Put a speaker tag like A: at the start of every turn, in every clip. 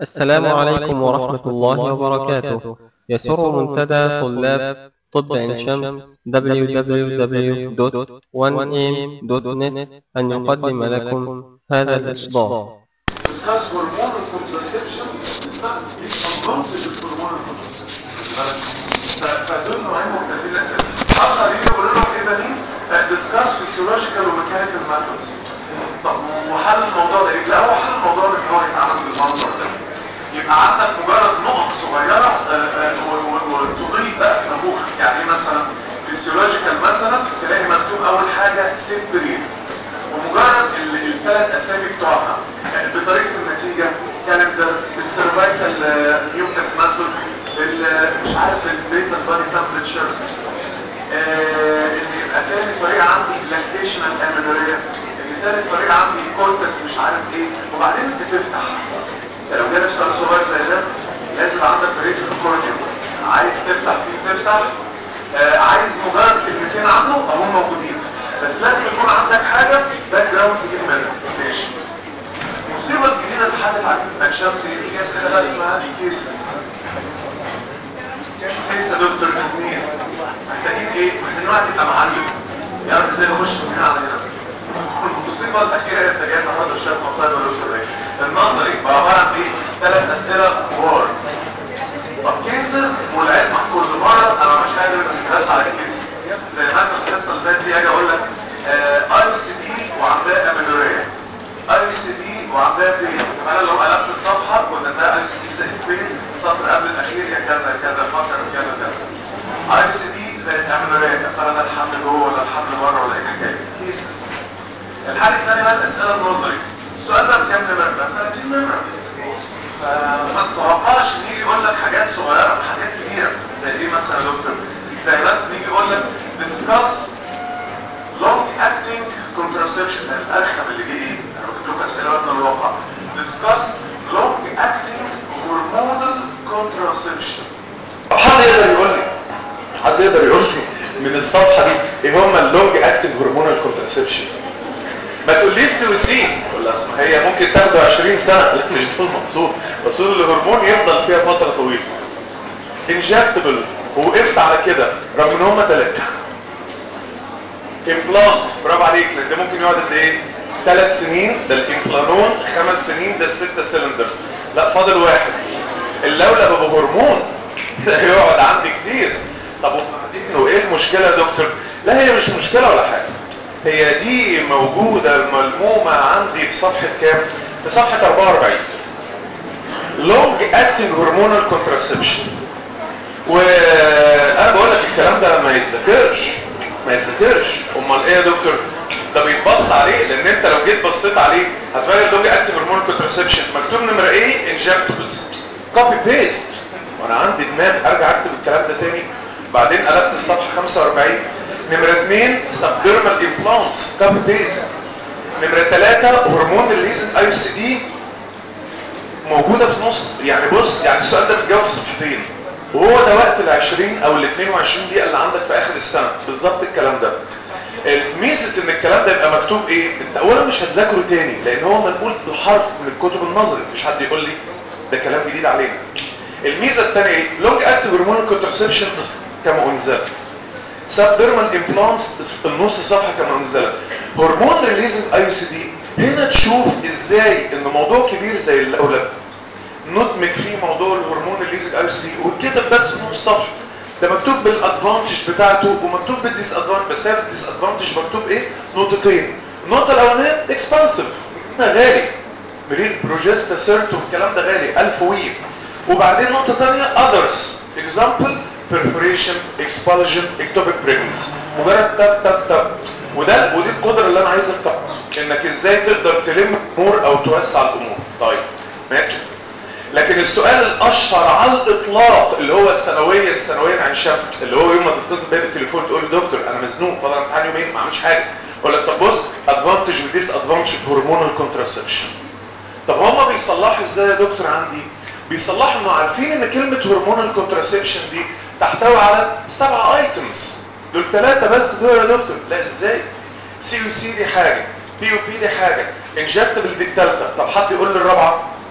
A: السلام عليكم ورحمة الله وبركاته يسر منتدى طلاب طب عين شمس www.1am.net أن يقدم لكم هذا الإصدار
B: discuss hormonal contraception discuss disadvantage of hormonal contraception ف- فدول نوعين مختلفين الاسئله اصلا يجي يقول لهم ايه ده مين discuss physiological وميكانيكال methods طب وحل الموضوع ده ايه لا هو حل الموضوع ده ان هو يتعامل بالمنظر ده يبقى عندك مجرد نقط صغيره آه، آه، و- و- وتضيف بقى في نبوخ يعني ايه مثلا فيسيولوجيكال مثلا تلاقي مكتوب اول حاجه سيت بريد ومجرد الثلاث اسامي بتوعها يعني بطريقه النتيجه كالندر السيرفايكال ميوكس ماسل مش عارف البيزل بادي تمبريتشر اللي يبقى تاني طريقه عندي لاكتيشنال امينوريا اللي تالت طريقه عندي كورتس مش عارف ايه وبعدين انت تفتح يعني لو جالك سؤال صغير زي ده لازم عندك طريقه الكورديوم عايز تفتح فيه تفتح آه عايز مجرد كلمتين عنه اهم موجودين بس لازم يكون عندك حاجه باك جراوند تجيب منها ماشي المصيبه الجديده اللي حدثت على عين شمس دي في اسئله بقى اسمها كيسز كام كيس يا دكتور اثنين محتاجين ايه؟ محتاجين واحد يبقى معلم يعرف ازاي يخش من هنا على هنا المصيبه الاخيره اللي انت جاي النهارده شايف مصايب دكتور ايه؟ النظري بقى عباره عن ايه؟ ثلاث اسئله كبار طب كيسز والعلم كل مره انا مش قادر بس بس على كيس زي مثلا القصه اللي فاتت دي اجي اقول لك اي سي دي وعندها امينوريا اي سي دي وعندها بين طب انا لو قلبت الصفحه كنا ده اي سي دي زائد بين السطر قبل الاخير يا كذا يا كذا فكر كذا كذا اي سي دي زائد امينوريا يا ترى ده الحمل جوه ولا الحمل بره ولا ايه الحكايه كيسز الحاله الثانيه بقى الاسئله النظري السؤال ده بكام نمره؟ ده 30 نمره فما تتوقعش ان يجي يقول لك حاجات صغيره وحاجات كبيره زي ايه مثلا يا دكتور زي مثلا يجي يقول لك discuss long acting contraception ده الارخم اللي جه ايه انا بجيب لكم اسئله بقى من الواقع discuss long acting hormonal contraception طب حد يقدر يقول لي حد يقدر يقول لي من الصفحه دي ايه هم اللونج اكتنج هرمونال كونترسبشن ما تقوليش سويسين ولا اسمها هي ممكن تاخده 20 سنه لا مش ده المقصود المقصود الهرمون يفضل فيها فتره طويله انجكتبل ووقفت على كده رغم ان هم ثلاثه امبلانت برافو عليك لان ده ممكن يقعد قد ايه ثلاث سنين ده الامبلانون خمس سنين ده الستة سيلندرز لا فاضل واحد اللولب ابو هرمون ده هيقعد عندي كتير طب وبعدين وايه المشكله يا دكتور لا هي مش مشكله ولا حاجه هي دي موجوده ملمومه عندي في صفحه كام في صفحه 44 لونج اكتنج هرمونال كونترسبشن وانا بقول لك الكلام ده ما يتذكرش ما يتذكرش امال ايه يا دكتور ده بيتبص عليه لان انت لو جيت بصيت عليه هتلاقي اللوجي اكتف هرمون كونترسبشن مكتوب نمره ايه انجكتبلز كوبي بيست وانا عندي دماغ ارجع اكتب الكلام ده تاني بعدين قلبت الصفحه 45 نمره 2 سبديرمال امبلانتس كوبي بيست نمره 3 هرمون ريليز اي سي دي موجوده في نص يعني بص يعني السؤال ده بيتجاوب في صفحتين وهو ده وقت ال 20 او ال 22 دقيقه اللي عندك في اخر السنه بالظبط الكلام ده ميزه ان الكلام ده يبقى مكتوب ايه انت اولا مش هتذاكره تاني لان هو منقول بالحرف من الكتب النظري مفيش حد يقول لي ده كلام جديد علينا الميزه الثانيه ايه لونج اكتيف هرمون كونترسبشن كما انزلت سب ديرمال امبلانتس النص صفحه كما انزلت هرمون ريليزنج اي سي دي هنا تشوف ازاي ان موضوع كبير زي الاولاد ندمج فيه موضوع الهرمون الليزك اي سي وكده بس في نص صفحه ده مكتوب بالادفانتج بتاعته ومكتوب بالديس ادفانتج بس هي الديس ادفانتج مكتوب ايه نقطتين النقطه الاولانيه اكسبانسيف هنا غالي مريل بروجيستا سيرت والكلام ده غالي 1000 ويب وبعدين نقطه ثانيه اذرز اكزامبل perforation expulsion ectopic pregnancy مجرد تك تك تك وده ودي القدره اللي انا عايزك تعرفها انك ازاي تقدر تلم الامور او توسع الامور طيب ماشي لكن السؤال الاشهر على الاطلاق اللي هو سنويا سنويا عن شمس اللي هو يوم ما تتصل بيا بالتليفون تقول لي دكتور انا مزنوق فاضل امتحان يومين ما عملش حاجه اقول لك طب بص ادفانتج وديس ادفانتج هرمونال كونترسبشن طب هما بيصلحوا ازاي يا دكتور عندي بيصلحوا انه عارفين ان كلمه هرمونال كونترسبشن دي تحتوي على سبع ايتمز دول ثلاثه بس دول يا دكتور لا ازاي سي يو سي دي حاجه بي يو بي دي حاجه انجكتبل دي الثالثه طب حد يقول لي الرابعه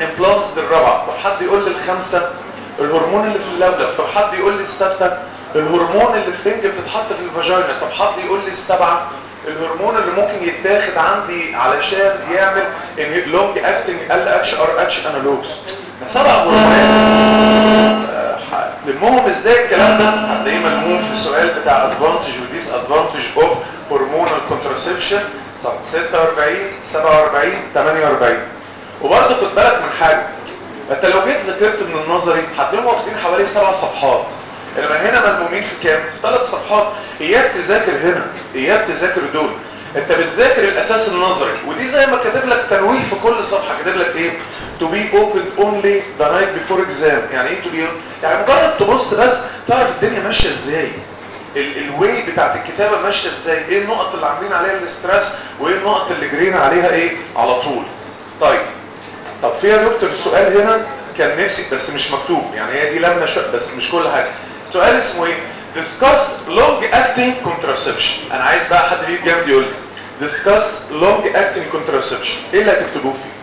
B: امبلانس دي الرابعه طب حد يقول لي الخامسه الهرمون اللي في اللولب طب حد يقول لي السادسه الهرمون اللي في رنج بتتحط في الفاجينا طب حد يقول لي السبعه الهرمون اللي ممكن يتاخد عندي علشان يعمل لونج اكتنج ال اتش ار اتش انالوجز سبع هرمونات لمهم ازاي الكلام ده هتلاقيه ملموم في السؤال بتاع ادفانتج وديس ادفانتج اوف هرمونال كونتراسبشن 46 47 48 وبرضه خد بالك من حاجه انت لو جيت ذاكرت من النظري هتلاقيهم واخدين حوالي سبع صفحات انما هنا ملمومين في كام؟ في ثلاث صفحات اياك تذاكر هنا اياك تذاكر دول انت بتذاكر الاساس النظري ودي زي ما كاتب لك تنويه في كل صفحه كاتب لك ايه to be opened only the night before exam يعني ايه to be يعني مجرد تبص بس تعرف الدنيا ماشيه ازاي الواي بتاعت الكتابه ماشيه ازاي ايه النقط اللي عاملين عليها الاسترس وايه النقط اللي جرينا عليها ايه على طول طيب طب في يا دكتور سؤال هنا كان نفسي بس مش مكتوب يعني هي دي لمنه بس مش كل حاجه سؤال اسمه ايه discuss long acting contraception انا عايز بقى حد يجي جنبي يقول لي discuss long acting contraception ايه اللي هتكتبوه فيه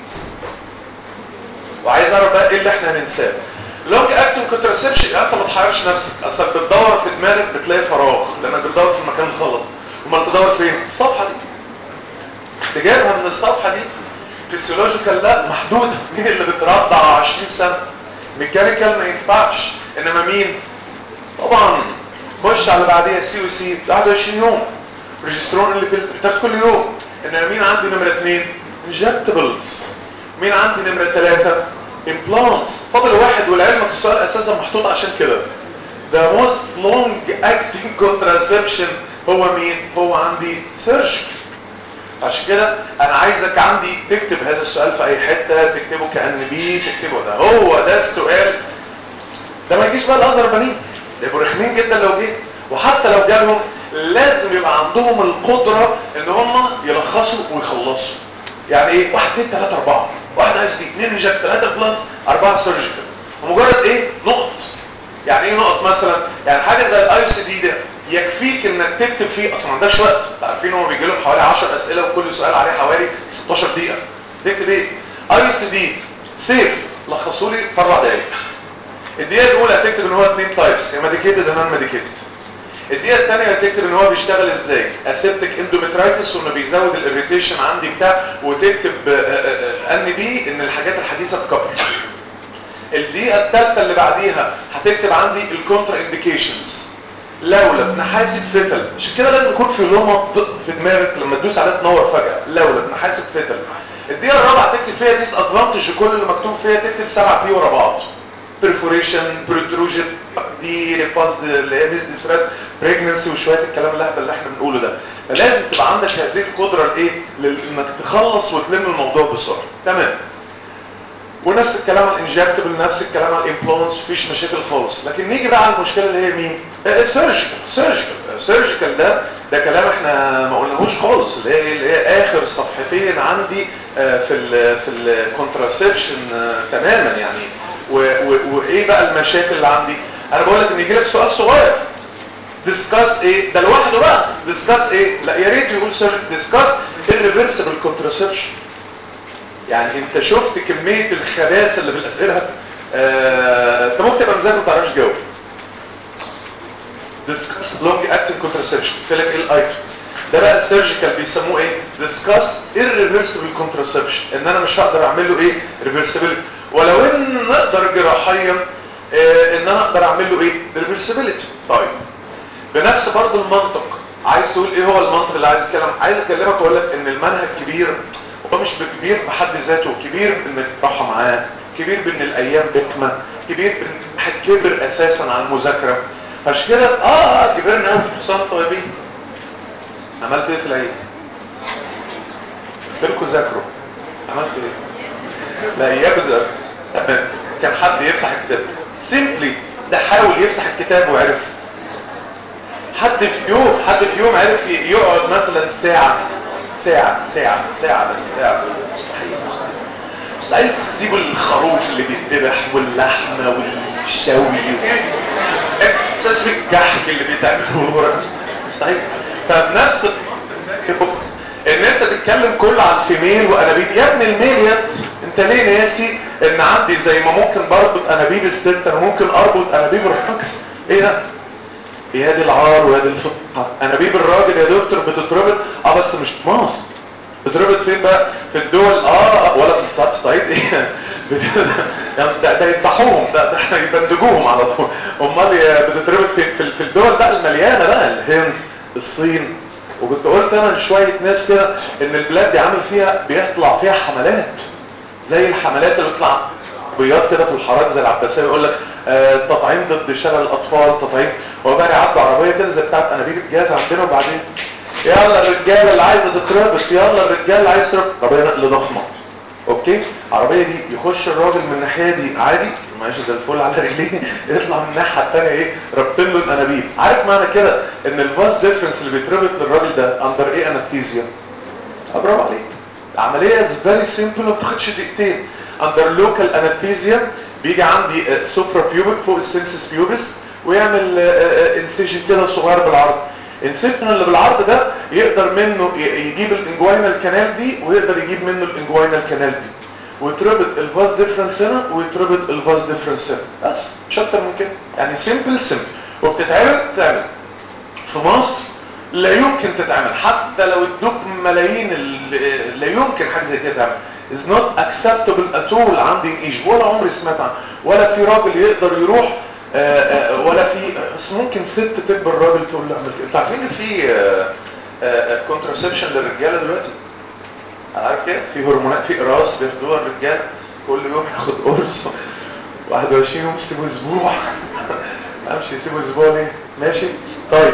B: وعايز اعرف بقى ايه اللي احنا هننساه لونج اكتنج كونترسبشن انت ما تحيرش نفسك اصل بتدور في دماغك بتلاقي فراغ لانك بتدور في المكان الغلط امال تدور فين الصفحه دي تجيبها من الصفحه دي فيسيولوجيكال لا محدوده مين اللي بترضع 20 سنه ميكانيكال ما ينفعش انما مين طبعا خش على بعديها سي او سي 21 يوم ريجسترون اللي بتاخد كل يوم انما مين عندي نمره اثنين انجكتبلز مين عندي نمره ثلاثه امبلانتس فاضل واحد ولعلمك السؤال اساسا محطوط عشان كده the most long acting contraception هو مين هو عندي سيرجيكال عشان كده انا عايزك عندي تكتب هذا السؤال في اي حته تكتبه كان بي تكتبه ده هو ده السؤال ده ما يجيش بقى الازهر بنين ده يبقوا رخمين جدا لو جه وحتى لو جالهم لازم يبقى عندهم القدره ان هم يلخصوا ويخلصوا يعني ايه واحد اثنين ثلاثه اربعه واحد اي سي اثنين انجكت ثلاثه بلس اربعه سيرجيكال ومجرد ايه نقط يعني ايه نقط مثلا يعني حاجه زي الاي سي دي ده يكفيك انك تكتب فيه اصلا ما عندكش وقت عارفين هو بيجي لهم حوالي 10 اسئله وكل سؤال عليه حوالي 16 دقيقه تكتب ايه اي سي دي سيف لخصوا لي في اربع دقائق الدقيقه الاولى هتكتب ان هو اثنين تايبس يا ميديكيتد ونون ميديكيتد الدقيقه الثانيه هتكتب ان هو بيشتغل ازاي اسيبتك اندومترايتس وانه بيزود الاريتيشن عندي بتاع وتكتب ان بي ان الحاجات الحديثه تكبر الدقيقه الثالثه اللي بعديها هتكتب عندي الكونترا انديكيشنز لولب نحاسب فتل عشان كده لازم يكون في لمط في دماغك لما تدوس عليها تنور فجاه لولب نحاسب فتل الدقيقه الرابعه تكتب فيها ديس ادفانتج كل اللي مكتوب فيها تكتب سبعه بي ورا بعض بريفوريشن برودروجن دي باس اللي هي ميز ديسرات بريجنسي وشويه الكلام اللهبل اللي احنا بنقوله ده فلازم تبقى عندك هذه القدره لايه انك تخلص وتلم الموضوع بسرعه تمام ونفس الكلام على الانجكتبل نفس الكلام على الامبلانس مفيش مشاكل خالص لكن نيجي بقى على المشكله اللي هي مين سيرجيكال سيرجيكال سيرجيكال ده ده كلام احنا ما قلناهوش خالص اللي هي اللي هي اخر صفحتين عندي في ال في الكونتراسبشن تماما يعني وايه بقى المشاكل اللي عندي انا بقول لك ان يجي لك سؤال صغير ديسكاس ايه ده لوحده بقى ديسكاس ايه لا يا ريت يقول سيرجيكال ديسكاس الريفرسبل كونتراسبشن يعني انت شفت كمية الخباثة اللي في الاسئلة آه، انت ممكن تبقى مذاكر ما تعرفش تجاوب discuss long acting contraception قلت لك ايه الايتم ده بقى السيرجيكال بيسموه ايه discuss irreversible contraception ان انا مش هقدر اعمل له ايه reversibility ولو ان نقدر جراحيا آه ان انا اقدر اعمل له ايه reversibility طيب بنفس برضه المنطق عايز تقول ايه هو المنطق اللي عايز اتكلم عايز اكلمك واقول لك ان المنهج كبير هو مش كبير بحد ذاته كبير بانك تروح معاه كبير بان الايام بكمه كبير بان هتكبر اساسا على المذاكره عشان كده اه اه كبرنا قوي في حصان طيبين عملت ايه في العيد؟ قلت لكم ذاكروا عملت ايه؟ لا يبدا كان حد يفتح الكتاب سيمبلي ده حاول يفتح الكتاب وعرف حد في يوم حد في يوم عرف يقعد مثلا ساعه ساعة ساعة ساعة بس ساعة مستحيل مستحيل مستحيل تسيبوا الخروف اللي بيتذبح واللحمة والشوي تسيب الكحك اللي بيتعمل مستحيل فبنفس ان انت تتكلم كله عن فيميل وانابيب يا ابن الميل يا انت ليه ناسي ان عندي زي ما ممكن بربط انابيب الست انا ممكن اربط انابيب الراجل ايه ده يا دي العار ويا دي الفضحه انابيب الراجل يا دكتور بتتربط اه بس مش في مصر بتربط فين بقى في الدول اه ولا في الصعيد ايه ده ده يذبحوهم ده ده احنا يبندجوهم على طول امال بتتربط في في الدول بقى المليانه بقى الهند الصين وكنت قلت انا لشويه ناس كده ان البلاد دي عامل فيها بيطلع فيها حملات زي الحملات اللي بتطلع عربيات كده في الحارات زي العباسيه يقول لك آه تطعيم ضد شلل الاطفال تطعيم هو بقى يعدوا عربيه كده زي بتاعت انابيب الجاز عندنا وبعدين يلا الرجاله اللي عايزه تتربط يلا الرجاله اللي عايز تربط عربيه نقل ضخمه اوكي العربيه دي يخش الراجل من الناحيه دي عادي ماشي زي الفل على رجليه يطلع من الناحيه الثانيه ايه رابطين له الانابيب عارف معنى كده ان الفاس ديفرنس اللي بيتربط للراجل ده اندر ايه انستيزيا برافو عليك العمليه از فيري سيمبل ما بتاخدش دقيقتين اندر لوكال انستيزيا بيجي عندي سوبرا بيوبك فوق السنسس بيوبس ويعمل انسيجن كده صغير بالعرض الانسيجن اللي بالعرض ده يقدر منه يجيب الانجوينال كانال دي ويقدر يجيب منه الانجوينال كانال دي ويتربط الفاز ديفرنس هنا ويتربط الفاز ديفرنس هنا بس مش اكتر من كده يعني سيمبل سيمبل وبتتعمل تتعمل في مصر لا يمكن تتعمل حتى لو ادوك ملايين لا يمكن حاجه زي كده تعمل is not acceptable at all عندي ايجيبت ولا عمري سمعت عنه ولا في راجل يقدر يروح آآ آآ ولا في بس ممكن ست تكبر راجل تقول له اعمل كده انتوا عارفين ان في كونتراسبشن للرجاله دلوقتي عارف كده في هرمونات في اقراص بياخدوها الرجاله كل يوم ياخد قرص 21 يوم يسيبوا اسبوع امشي يسيبوا اسبوع ليه ماشي طيب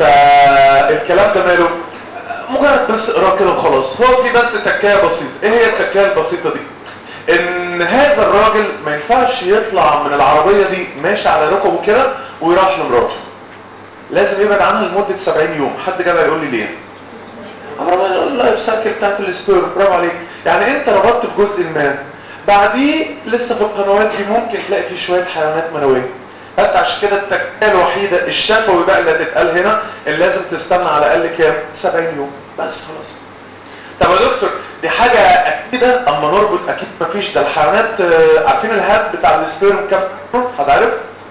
B: فالكلام ده ماله مجرد بس اقراه كده وخلاص هو في بس تكايه بسيطه ايه هي التكايه البسيطه دي ان هذا الراجل ما ينفعش يطلع من العربيه دي ماشي على ركبه كده ويروح لمراته لازم يبعد عنها لمده 70 يوم حد جدع يقول لي ليه اللايف سايكل بتاعت السبيرم برافو عليك يعني انت ربطت بجزء ما بعديه لسه في القنوات دي ممكن تلاقي فيه شويه حيوانات منويه حتى عشان كده التكايه الوحيده الشفوي بقى اللي هتتقال هنا اللي لازم تستنى على الاقل كام 70 يوم بس خلاص طب يا دكتور دي حاجه اكيده اما نربط اكيد مفيش ده الحيوانات عارفين الهاد بتاع السبيرم كام حد عارف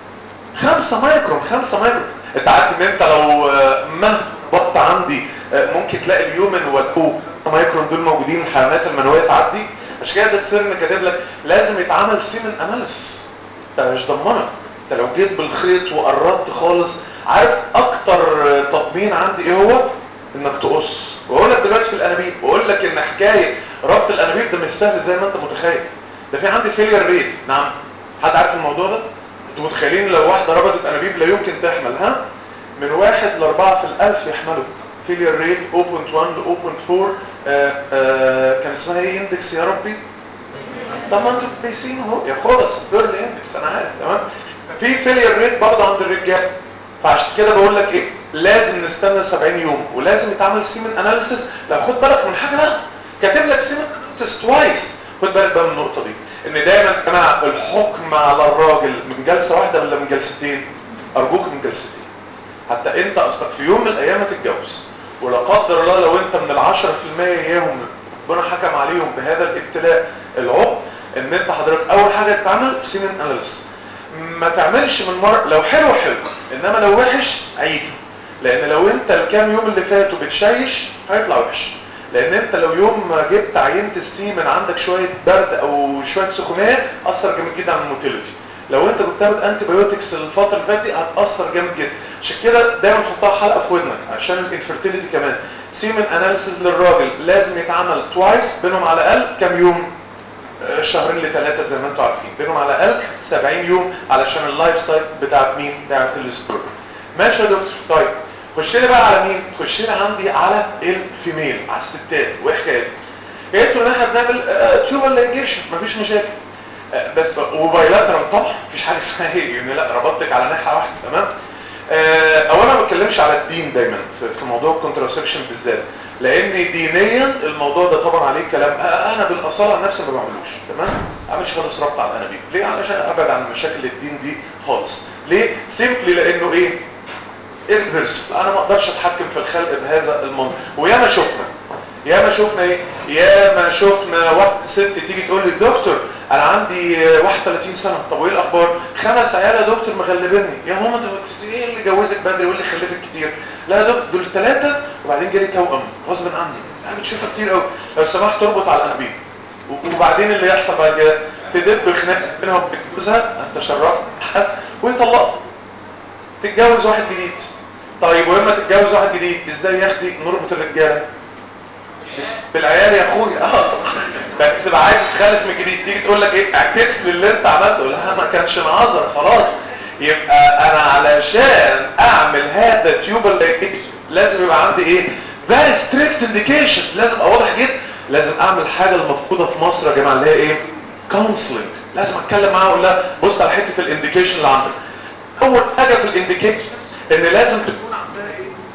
B: 5 مايكرون 5 مايكرون انت عارف ان انت لو مهما ربطت عندي ممكن تلاقي اليومن والكو مايكرون دول موجودين الحيوانات المنويه تعدي عشان كده ده السر كاتب لك لازم يتعمل سيمن اناليس انت مش ضمنك انت لو جيت بالخيط وقربت خالص عارف اكتر تطمين عندي ايه هو انك تقص واقول لك دلوقتي في الانابيب واقول لك ان حكايه ربط الانابيب ده مش سهل زي ما انت متخيل ده في عندي فيلير ريت نعم حد عارف الموضوع ده انتوا متخيلين لو واحده ربطت انابيب لا يمكن تحمل ها من واحد لاربعة في الالف يحملوا فيلير ريت 0.1 ل 0.4 آه آه كان اسمها ايه اندكس يا ربي طب ما انتوا كويسين اهو يا خلاص بيرلي اندكس انا عارف تمام في فيلير ريت برضه عند الرجال فعشان كده بقول لك ايه لازم نستنى 70 يوم ولازم يتعمل سيمن اناليسيس لا خد بالك من حاجه بقى كاتب لك سيمن اناليسيس توايس خد بالك بقى من النقطه دي ان دايما يا جماعه الحكم على الراجل من جلسه واحده ولا من جلستين ارجوك من جلستين حتى انت اصلك في يوم من الايام هتتجوز ولا قدر الله لو انت من العشرة في المية اياهم ربنا حكم عليهم بهذا الابتلاء العقد ان انت حضرتك اول حاجة تتعمل سيمن اناليس ما تعملش من مرة لو حلو حلو انما لو وحش عيب لان لو انت الكام يوم اللي فاتوا بتشيش هيطلع وحش لان انت لو يوم ما جبت عينت السيمن عندك شوية برد او شوية سخونية اثر جامد جدا على الموتيليتي لو انت كنت بتاخد انتي بايوتكس الفتره اللي فاتت هتاثر جامد جدا عشان كده دايما حطها حلقه في ودنك عشان الانفيرتيليتي كمان سيمن اناليسيز للراجل لازم يتعمل توايس بينهم على الاقل كام يوم شهرين لثلاثه زي ما انتم عارفين بينهم على الاقل 70 يوم علشان اللايف سايكل بتاعت مين بتاعت السبرم ماشي يا دكتور طيب خش لي بقى على مين خش لي عندي على الفيميل على الستات وايه حكايتها قلت ان احنا بنعمل تيوبال ليجيشن مفيش مشاكل بس وبايلاترال طبعا مفيش حاجه اسمها ايه يعني لا ربطتك على ناحيه واحده تمام اولا ما بتكلمش على الدين دايما في موضوع الكونتراسبشن بالذات لان دينيا الموضوع ده طبعا عليه كلام انا بالاصاله عن نفسي ما بعملوش تمام ما اعملش خالص ربط على الانابيب ليه علشان ابعد عن مشاكل الدين دي خالص ليه سيمبلي لانه ايه انفيرس انا ما اقدرش اتحكم في الخلق بهذا المنظر وياما شفنا ياما شفنا ايه ياما شفنا واحده ست تيجي تقول لي دكتور انا عندي 31 سنه طب وايه الاخبار خمس عيال يا دكتور مغلبني يا ماما انت ايه اللي جوزك بدري وايه اللي خلفك كتير لا يا دكتور دول ثلاثه وبعدين جالي توأم غصب عني انا بتشوفها كتير قوي لو سمحت تربط على الانابيب وبعدين اللي يحصل بعد كده تدب خناق بينها وبين جوزها انت شرفت حس ويطلقها تتجوز واحد جديد طيب ولما تتجوز واحد جديد ازاي يا اختي نربط الرجاله بالعيال يا اخويا اه صح ده تبقى عايز تخلف من جديد تيجي تقول لك ايه اعكس لي اللي انت عملته لا ما كانش نعذر خلاص يبقى انا علشان اعمل هذا تيوبال لازم يبقى عندي ايه very strict indication لازم ابقى واضح جدا لازم اعمل حاجه المفقوده في مصر يا جماعه اللي هي ايه كونسلنج لازم اتكلم معاها اقول لها بص على حته الانديكيشن اللي عندك اول حاجه في الانديكيشن ان لازم تكون عندها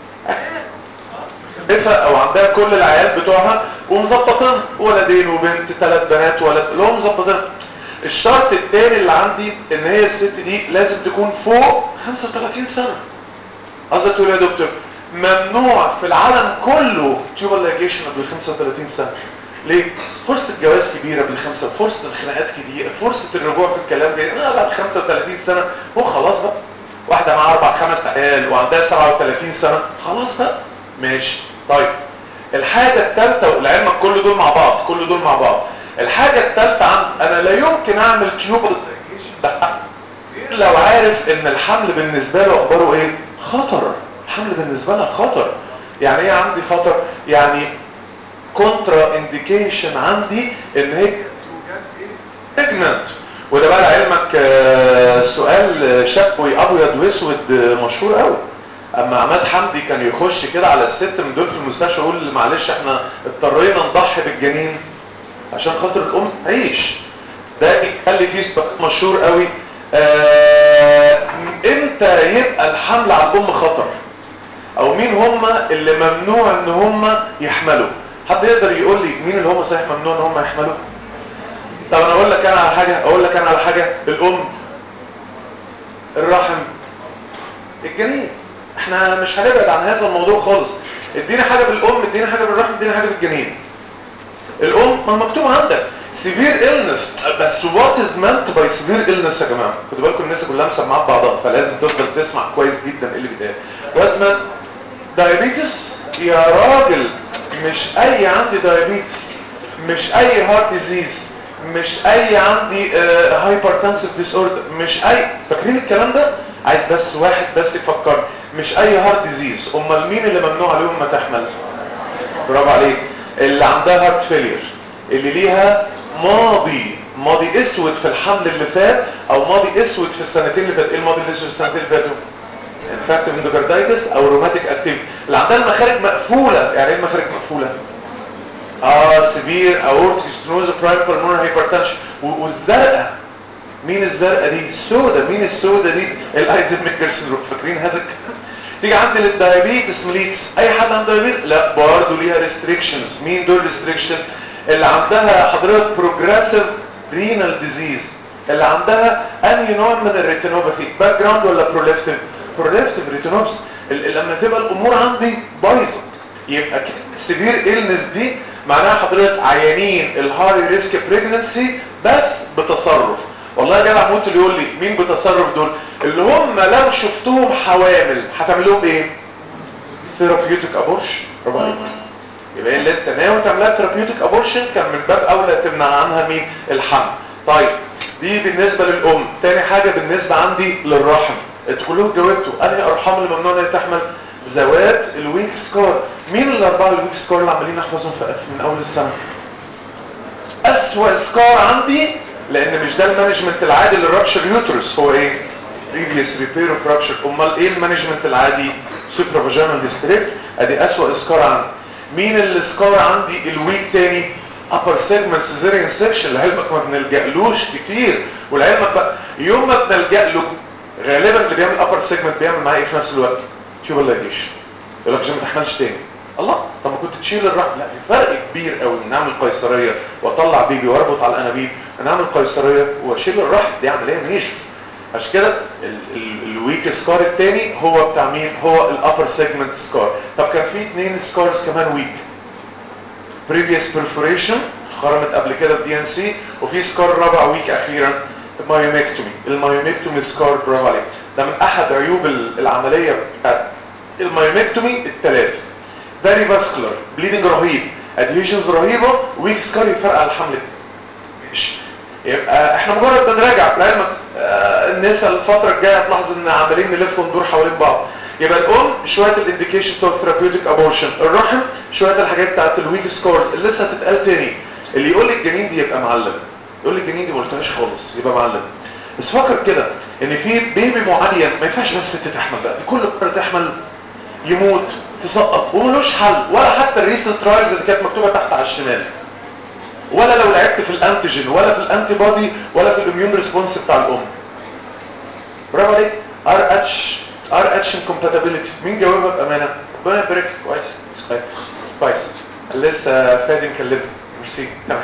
B: ايه او عندها كل العيال بتوعها ومظبطين ولدين وبنت ثلاث بنات ولد اللي هم مظبطين الشرط الثاني اللي عندي ان هي الست دي لازم تكون فوق 35 سنه قصدك تقول يا دكتور ممنوع في العالم كله تيوبال لايجيشن قبل 35 سنه ليه؟ فرصة الجواز كبيرة بالخمسة فرصة الخناقات كبيرة فرصة الرجوع في الكلام جاي انا بعد 35 سنة هو خلاص بقى واحدة معاها اربع خمس عيال وعندها 37 سنة خلاص بقى ماشي طيب الحاجة الثالثة ولعلمك كل دول مع بعض كل دول مع بعض الحاجة الثالثة عن انا لا يمكن اعمل تيوبال ده لو عارف ان الحمل بالنسبة له اخباره ايه خطر الحمل بالنسبة لها خطر يعني ايه عندي خطر يعني كونترا انديكيشن عندي ان هي بريجننت وده بقى لعلمك سؤال شكوي ابيض واسود مشهور قوي اما عماد حمدي كان يخش كده على الست من دول في المستشفى يقول معلش احنا اضطرينا نضحي بالجنين عشان خاطر الام تعيش ده يخلي فيه سؤال مشهور قوي اه امتى يبقى الحمل على الام خطر او مين هم اللي ممنوع ان هم يحملوا حد يقدر يقول لي مين اللي هم صحيح ممنوع ان هم يحملوا طب انا اقول لك انا على حاجه اقول لك انا على حاجه الام الرحم الجنين احنا مش هنبعد عن هذا الموضوع خالص ادينا حاجه بالام ادينا حاجه بالرحم ادينا حاجه بالجنين الام ما مكتوب عندك سيفير illness بس what is meant by severe illness يا جماعه خدوا بالكم الناس كلها مسمعه بعضها فلازم تفضل تسمع كويس جدا ايه اللي بيتقال what is meant diabetes يا راجل مش اي عندي diabetes مش اي heart disease مش اي عندي هايبرتنسيف ديس اوردر مش اي فاكرين الكلام ده عايز بس واحد بس يفكر مش اي هارت ديزيز امال مين اللي ممنوع عليهم ما تحمل برافو عليك اللي عندها هارت فيلير اللي ليها ماضي ماضي اسود في الحمل اللي فات او ماضي اسود في السنتين اللي فاتوا ايه الماضي الاسود في السنتين اللي فاتوا انفاكتيف اندوكاردايتس او روماتيك اكتيف اللي عندها المخارج مقفوله يعني ايه المخارج مقفوله اه سيفير اورتيك ستنوز برايم بالمونر هايبرتنشن والزرقاء مين الزرقاء دي السوداء مين السوداء دي الايزنميكر سندروم فاكرين هذا الكلام تيجي عند الدايابيتس ميليتس اي حد عنده دايابيتس لا برضه ليها ريستريكشنز مين دول ريستريكشن اللي عندها حضرتك بروجريسيف رينال ديزيز اللي عندها انهي نوع من الريتينوباثي باك جراوند ولا بروليفتيف بروليفتيف ريتينوباثي لما تبقى الامور عندي بايظه يبقى سيفير إلنس دي معناها حضرتك عيانين الهاي ريسك بريجننسي بس بتصرف والله يا جدع موت اللي يقول لي مين بتصرف دول اللي هم لو شفتهم حوامل هتعمل لهم ايه ثيرابيوتيك ابورشن برافو عليك يبقى اللي انت ناوي تعملها ثيرابيوتيك ابورشن كان من باب اولى تمنع عنها مين الحمل طيب دي بالنسبه للام تاني حاجه بالنسبه عندي للرحم انتوا كلكم جاوبتوا انهي ارحام اللي ممنوع انها تحمل ذوات الويك سكار مين الاربعه الويك سكار اللي عمالين نحفظهم من اول السنه اسوأ سكار عندي لان مش ده المانجمنت العادي للرابشر يوترس هو ايه previous repair of rupture امال ايه المانجمنت العادي سوبرا فاجينال ديستريكت ادي اسوأ سكار عندي مين السكار عندي الويك تاني upper segment cesarean section لعلمك ما بنلجألوش كتير ولعلمك بقى يوم ما بنلجأ له غالبا اللي بيعمل upper segment بيعمل معاه ايه في نفس الوقت تيوبال لايجيشن يقول لك عشان ما تحملش تاني الله طب ما كنت تشيل الرحم لا في فرق كبير قوي ان اعمل قيصريه واطلع بيبي واربط على الانابيب انا اعمل قيصريه واشيل الرحم دي عمليه ميجر عشان كده الويك سكار الثاني هو بتاع مين هو الابر سيجمنت سكار طب كان في اثنين سكارز كمان ويك previous perforation خرمت قبل كده في دي ان سي وفي سكار رابع ويك اخيرا المايوميكتومي المايوميكتومي سكار برافو عليك ده من احد عيوب العمليه بتاعت المايوميكتومي الثلاثه فيري فاسكولار بليدنج رهيب ادهيجنز رهيبه ويك سكار يفرق على الحمل ماشي يبقى احنا مجرد بنراجع لعلمك آه الناس الفتره الجايه هتلاحظ ان عمالين نلف وندور حوالين بعض يبقى الام شويه الانديكيشن بتوع ثيرابيوتيك ابورشن الرحم شويه الحاجات بتاعت الويك سكورز اللي لسه هتتقال تاني اللي يقول لي الجنين دي يبقى معلم يقول لي الجنين دي ما قلتهاش خالص يبقى معلم بس فكر كده ان في بيبي معين ما ينفعش بس ست تحمل بقى دي كل مره تحمل يموت تسقط وملوش حل ولا حتى الريسنت ترايلز اللي كانت مكتوبه تحت على الشمال ولا لو لعبت في الانتيجين ولا في الانتي بودي ولا في الاميون ريسبونس بتاع الام برافو عليك ار اتش ار اتش انكومباتيبيليتي مين جاوبها بامانه ربنا يبارك كويس كويس كويس لسه فادي مكلمني ميرسي تمام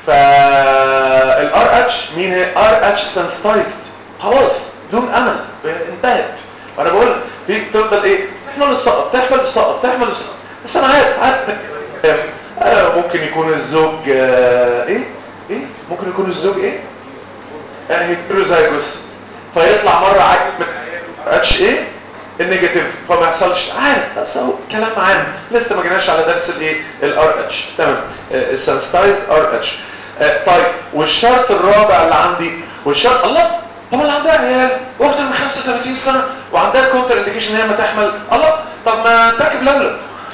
B: فالار اتش مين هي ار اتش سنسيتايزد خلاص دون امل انتهت وانا بقول في بتفضل ايه تحمل السقط تحمل السقط تحمل السقط بس انا عارف عارف آه ممكن يكون الزوج آه ايه ايه ممكن يكون الزوج ايه آه هيتروزايجوس فيطلع مره عايز من اتش ايه النيجاتيف فما يحصلش عارف بس اهو كلام عام لسه ما جيناش على درس الايه الار اتش تمام السنسيتايز ار اتش طيب والشرط الرابع اللي عندي والشرط الله طب اللي عندها عيال واخده من 35 سنه وعندها كونتر انديكيشن ان هي ما تحمل الله طب ما تركب لولب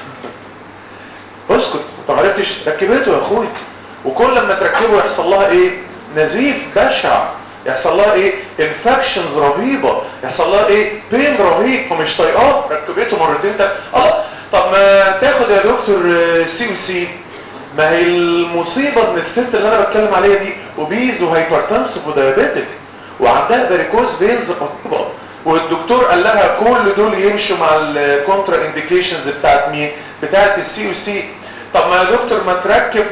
B: اسكت انت ما عرفتش ركبته يا اخويا وكل لما تركبه يحصل لها ايه نزيف بشع يحصل لها ايه انفكشنز رهيبه يحصل لها ايه بين رهيب فمش طايقاه ركبته مرتين تلاتة الله طب ما تاخد يا دكتور سي او سي ما هي المصيبه ان الست اللي انا بتكلم عليها دي اوبيز وهايبرتنسف ودايابيتك وعندها فاريكوز فينز رهيبه والدكتور قال لها كل دول يمشوا مع الكونترا انديكيشنز بتاعت مين بتاعت السي او سي طب ما يا دكتور ما تركب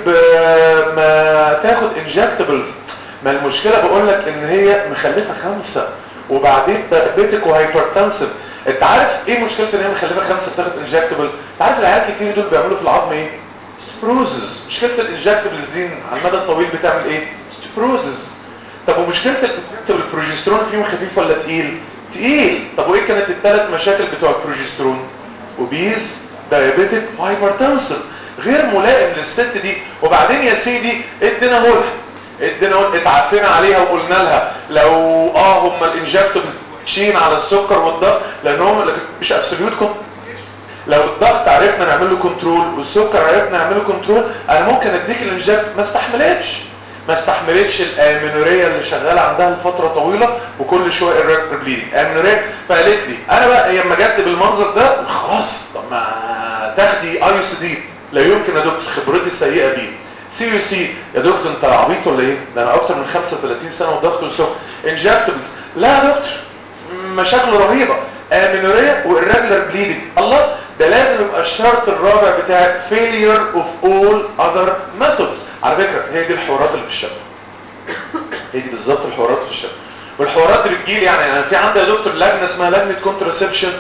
B: ما تاخد انجكتبلز ما المشكله بقول لك ان هي مخلفه خمسه وبعدين دايابيتك وهايبرتنسف انت عارف ايه مشكله ان هي مخلفه خمسه بتاخد انجكتبل انت عارف العيال كتير دول بيعملوا في العظم ايه ستروزز مشكله الانجكتبلز دي على المدى الطويل بتعمل ايه ستروزز طب ومشكله البروجسترون فيهم خفيف ولا تقيل تقيل طب وايه كانت الثلاث مشاكل بتوع البروجسترون اوبيز دايابيتك وهايبرتنسف غير ملائم للست دي وبعدين يا سيدي ادينا ملح ادينا ملح اتعافينا عليها وقلنا لها لو اه هم الانجكتورز ماشيين على السكر والضغط لان هم مش ابسوليوت لو الضغط عرفنا نعمل له كنترول والسكر عرفنا نعمل له كنترول انا ممكن اديك الانجكت ما استحملتش ما استحملتش الامينوريا اللي شغاله عندها لفتره طويله وكل شويه الريكتر بليدنج امينوريا فقالت لي انا بقى هي لما جت لي بالمنظر ده خلاص طب ما تاخدي اي اس دي لا يمكن يا دكتور خبرتي السيئه بيه سي يو سي يا دكتور انت عبيط ولا ايه ده انا اكتر من 35 سنه وضغط والسكر انجكتبلز لا يا دكتور مشاكل رهيبه امينوريا والريجولار بليدنج الله ده لازم يبقى الشرط الرابع بتاع failure of all other methods على فكره هي دي الحوارات اللي في الشبكه هي دي بالظبط الحوارات في الشبكه والحوارات اللي بتجيلي يعني انا في عندي يا دكتور لجنه اسمها لجنه كونتراسبشن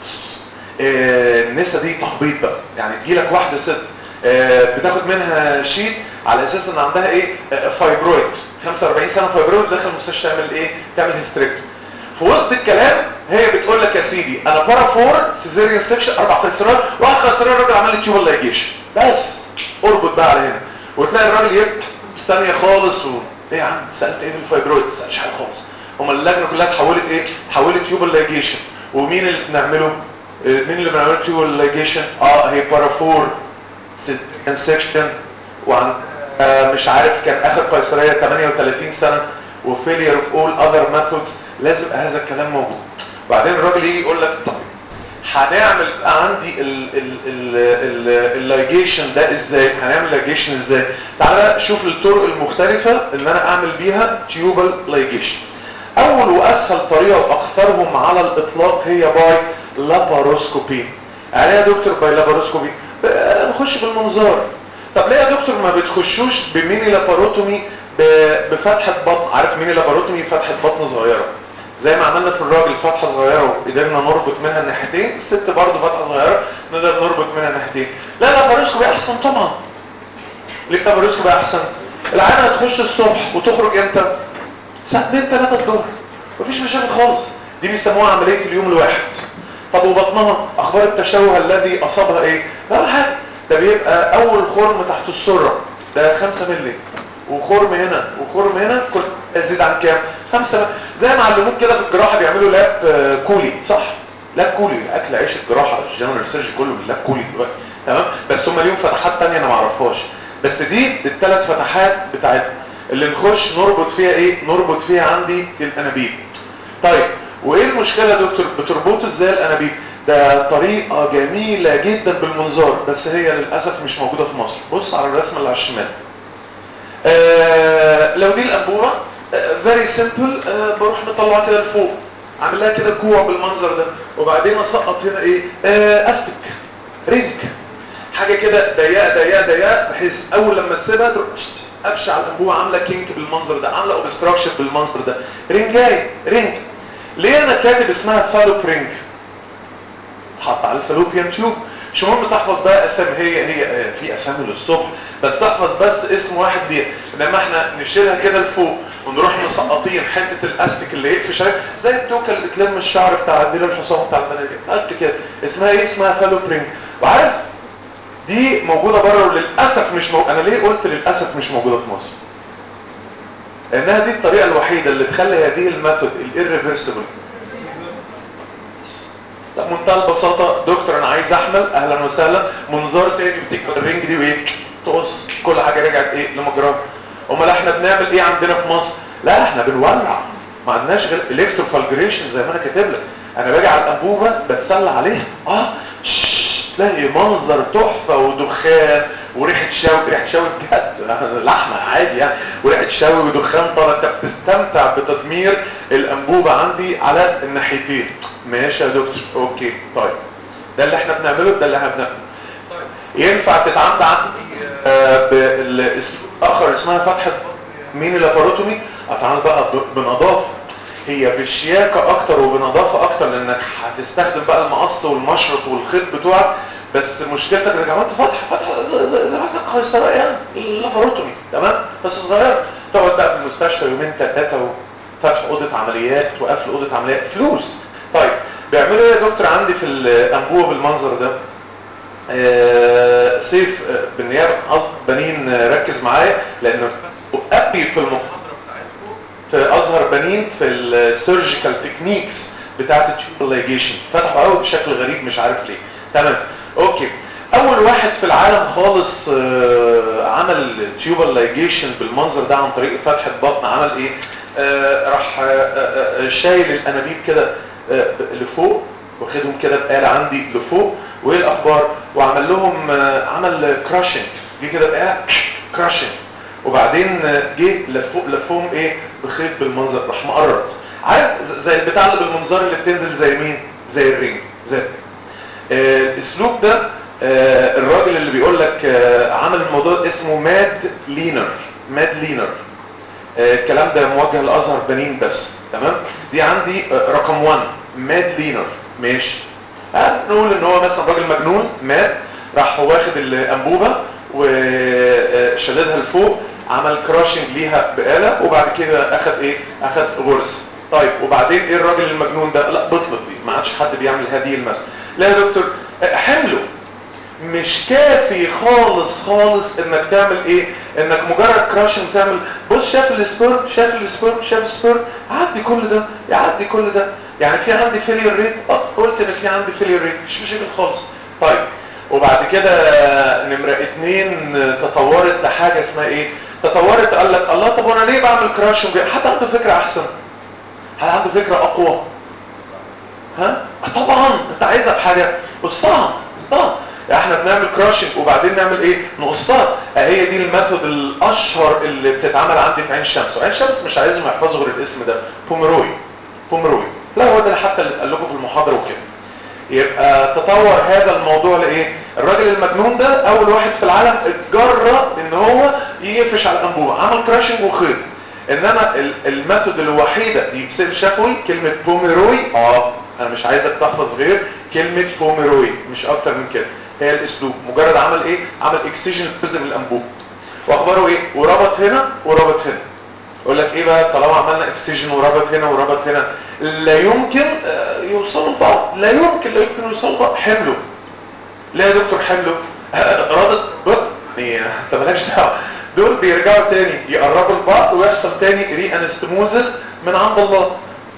B: النسا دي تخبيط بقى يعني تجيلك واحده ست بتاخد منها شيت على اساس ان عندها ايه فايبرويد 45 سنه فايبرويد داخل المستشفى تعمل ايه تعمل هيستريكتومي في وسط الكلام هي بتقول لك يا سيدي انا بارا فور سيزيريان سكشن اربع قيصرات واحد قيصريه الراجل عمل لي تيوبال لايجيشن بس اربط بقى على هنا وتلاقي الراجل يفتح ثانيه خالص و... ايه يا عم سالت ايه في الفايبرويد ما سالش حاجه خالص هم اللجنه كلها اتحولت ايه اتحولت تيوبال لايجيشن ومين اللي بنعمله مين اللي بنعمله تيوبال لايجيشن اه هي بارا فور سيزيريان سكشن وعن آه مش عارف كان اخر قيصريه 38 سنه وفيلير اوف اول اذر ميثودز لازم هذا الكلام موجود بعدين الراجل يجي يقول لك طيب هنعمل عندي اللايجيشن ده ازاي هنعمل لايجيشن ازاي تعالى شوف الطرق المختلفه اللي انا اعمل بيها تيوبال لايجيشن اول واسهل طريقه واكثرهم على الاطلاق هي باي لاباروسكوبي يعني يا دكتور باي لاباروسكوبي بخش بالمنظار طب ليه يا دكتور ما بتخشوش بميني لاباروتومي بفتحة بطن عارف مين لاباروتومي فتحة بطن صغيرة زي ما عملنا في الراجل فتحة صغيرة وقدرنا نربط منها الناحيتين الست برضه فتحة صغيرة نقدر نربط منها الناحيتين لا لاباروسكوبي احسن طبعا ليه التبروسكوبي احسن العينه هتخش الصبح وتخرج امتى ساعتين ثلاثه الظهر مفيش مشاكل خالص دي بيسموها عمليه اليوم الواحد طب وبطنها اخبار التشوه الذي اصابها ايه لا حاجه ده بيبقى اول خرم تحت السره ده 5 مللي وخرم هنا وخرم هنا كل يزيد عن كام 5 مللي زي ما علموك كده في الجراحه بيعملوا لاب آه، كولي صح لاب كولي اكل عيش الجراحه الجنرال سيرجي كله باللاب كولي دلوقتي تمام بس هم ليهم فتحات تانية انا ما اعرفهاش بس دي الثلاث فتحات بتاعتنا اللي نخش نربط فيها ايه نربط فيها عندي الانابيب طيب وايه المشكله يا دكتور بتربطوا ازاي الانابيب ده طريقه جميله جدا بالمنظار بس هي للاسف مش موجوده في مصر بص على الرسمه اللي على الشمال آه لو دي الانبوبه فيري سيمبل بروح مطلعها كده لفوق عامل لها كده كوع بالمنظر ده وبعدين اسقط هنا ايه آه استك رينج حاجه كده ضيقه ضيقه ضيقه بحيث اول لما تسيبها تروح تشت، قفشه على الانبوبه عامله كينك بالمنظر ده عامله اوبستراكشن بالمنظر ده رينجاي رينج ليه انا كاتب اسمها فالوب رينج حط على الفالوبيان تيوب مش مهم تحفظ بقى اسامي هي هي آه، في اسامي للصبح بس احفظ بس اسم واحد ليها انما احنا نشيلها كده لفوق ونروح مسقطين حته الاستيك اللي يقفش عليها زي التوكه اللي بتلم الشعر بتاع ديل الحصان بتاع البنات قد كده اسمها ايه اسمها فالوب رينج وعارف دي موجوده بره وللاسف مش مو... انا ليه قلت للاسف مش موجوده في مصر لانها دي الطريقه الوحيده اللي تخلي هذه الميثود الirreversible بمنتهى البساطة دكتور انا عايز احمل اهلا وسهلا منظار تاني بتكبر الرنج دي وايه تقص كل حاجة رجعت ايه لمجراها امال احنا بنعمل ايه عندنا في مصر لا احنا بنولع ما عندناش غير الكتروفالجريشن زي ما انا كاتب لك انا باجي على الانبوبة بتسلى عليها اه شش، تلاقي منظر تحفة ودخان وريحة شوي ريحة شوي بجد لحمة عادي يعني وريحة شوي ودخان طالع انت بتستمتع بتدمير الانبوبة عندي على الناحيتين ماشي يا دكتور اوكي طيب ده اللي احنا بنعمله ده اللي احنا بنعمله طيب ينفع تتعامل عندي آه بالاسلوب اخر اسمها فتحة مين اللاباروتومي اتعامل بقى ب- بنظافة هي بشياكة اكتر وبنظافة اكتر لانك هتستخدم بقى المقص والمشرط والخيط بتوعك بس مشكلتك انك عملت فتحة فتحة زي زي زي فتحة قيصرية يعني اللاباروتومي تمام بس صغيرة تقعد بقى في المستشفى يومين ثلاثة فتح اوضه عمليات وقفل اوضه عمليات فلوس طيب بيعملوا ايه يا دكتور عندي في الانبوبه بالمنظر ده آه سيف آه بالنيابه قصد بنين آه ركز معايا لانه ابي في المحاضره بتاعتكم في ازهر بنين في السيرجيكال تكنيكس بتاعت التيوبال لايجيشن فتحوا قوي بشكل غريب مش عارف ليه تمام اوكي اول واحد في العالم خالص آه عمل تيوبال لايجيشن بالمنظر ده عن طريق فتحه بطن عمل ايه آه راح آه آه شايل الانابيب كده آه لفوق واخدهم كده بآلة عندي لفوق وايه الاخبار وعمل لهم آه عمل كراشنج جه كده بآلة كراشنج وبعدين جه لفوق لفهم ايه بخيط بالمنظر راح مقرط عارف زي البتاع اللي بالمنظار اللي بتنزل زي مين زي الرينج زي الرينج. آه الاسلوب ده آه الراجل اللي بيقول لك آه عمل الموضوع اسمه ماد لينر ماد لينر الكلام ده موجه لازهر بنين بس تمام دي عندي رقم 1 ماد لينر ماشي نقول ان هو مثلا راجل مجنون مات راح واخد الانبوبه وشددها لفوق عمل كراشنج ليها بآلة وبعد كده اخد ايه اخد غرز طيب وبعدين ايه الراجل المجنون ده لا بطلت دي ما عادش حد بيعمل هذه المسألة لا يا دكتور حمله مش كافي خالص خالص انك تعمل ايه انك مجرد كراشن تعمل بص شاف السبيرم شاف السبيرم شاف السبيرم عدي كل ده يعدي كل ده يعني في عندي فيلير ريت اه قلت ان في عندي فيلير ريت مش مشاكل خالص طيب وبعد كده نمرة اتنين تطورت لحاجة اسمها ايه تطورت قال لك الله طب وانا ليه بعمل كراشن حد عنده فكرة احسن حد عنده فكرة اقوى ها طبعا انت عايزها بحاجة قصها قصها احنا بنعمل كراشنج وبعدين نعمل ايه نقصها هي دي الميثود الاشهر اللي بتتعمل عندي في عين شمس وعين شمس مش عايزهم يحفظوا غير الاسم ده بومروي بومروي لا هو ده حتى اللي قال لكم في المحاضره وكده يبقى تطور هذا الموضوع لايه الراجل المجنون ده اول واحد في العالم اتجرأ ان هو يقفش على الانبوبه عمل كراشنج وخيط انما الميثود الوحيده دي بسيل شفوي كلمه بوميروي اه انا مش عايزك تحفظ غير كلمه بوميروي مش اكتر من كده هي الاسلوب مجرد عمل ايه عمل اكسجن جزء من الانبوب واخباره ايه وربط هنا وربط هنا يقول لك ايه بقى طالما عملنا اكسجين وربط هنا وربط هنا لا يمكن آه، يوصلوا لبعض لا يمكن لا يمكن يوصلوا لبعض حملوا ليه يا دكتور حملوا رابط بق يعني انت مالكش دعوه دول بيرجعوا تاني يقربوا لبعض ويحصل تاني ري انستموزس من عند الله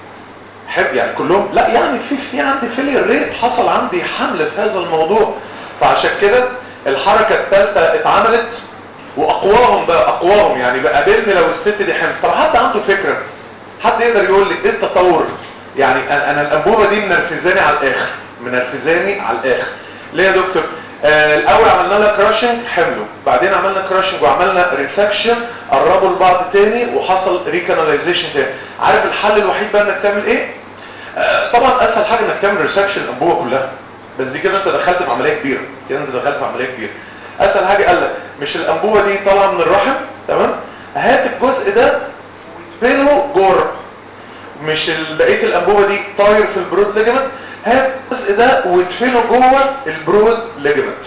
B: حب يعني كلهم لا يعني في في عندي فيلير ريت حصل عندي حمل في هذا الموضوع فعشان كده الحركه الثالثه اتعملت واقواهم بقى اقواهم يعني بقى قابلني لو الست دي حمل طب حد عنده فكره حد يقدر يقول لي ايه التطور يعني انا أنا الانبوبه دي منرفزاني على الاخر منرفزاني على الاخر ليه يا دكتور آه الاول عملنا لها كراشنج حملوا بعدين عملنا كراشنج وعملنا ريسكشن قربوا لبعض تاني وحصل ريكاناليزيشن تاني عارف الحل الوحيد بقى انك تعمل ايه آه طبعا اسهل حاجه انك تعمل ريسكشن الانبوبه كلها بس دي كده انت دخلت في عمليه كبيره كده انت دخلت في عمليه كبيره اسهل حاجه قال لك مش الانبوبه دي طالعه من الرحم تمام هات الجزء ده وادفنه جوه الرحم مش ال- بقيه الانبوبه دي طاير في البرود ليجمنت هات الجزء ده وادفنه جوه البرود ليجمنت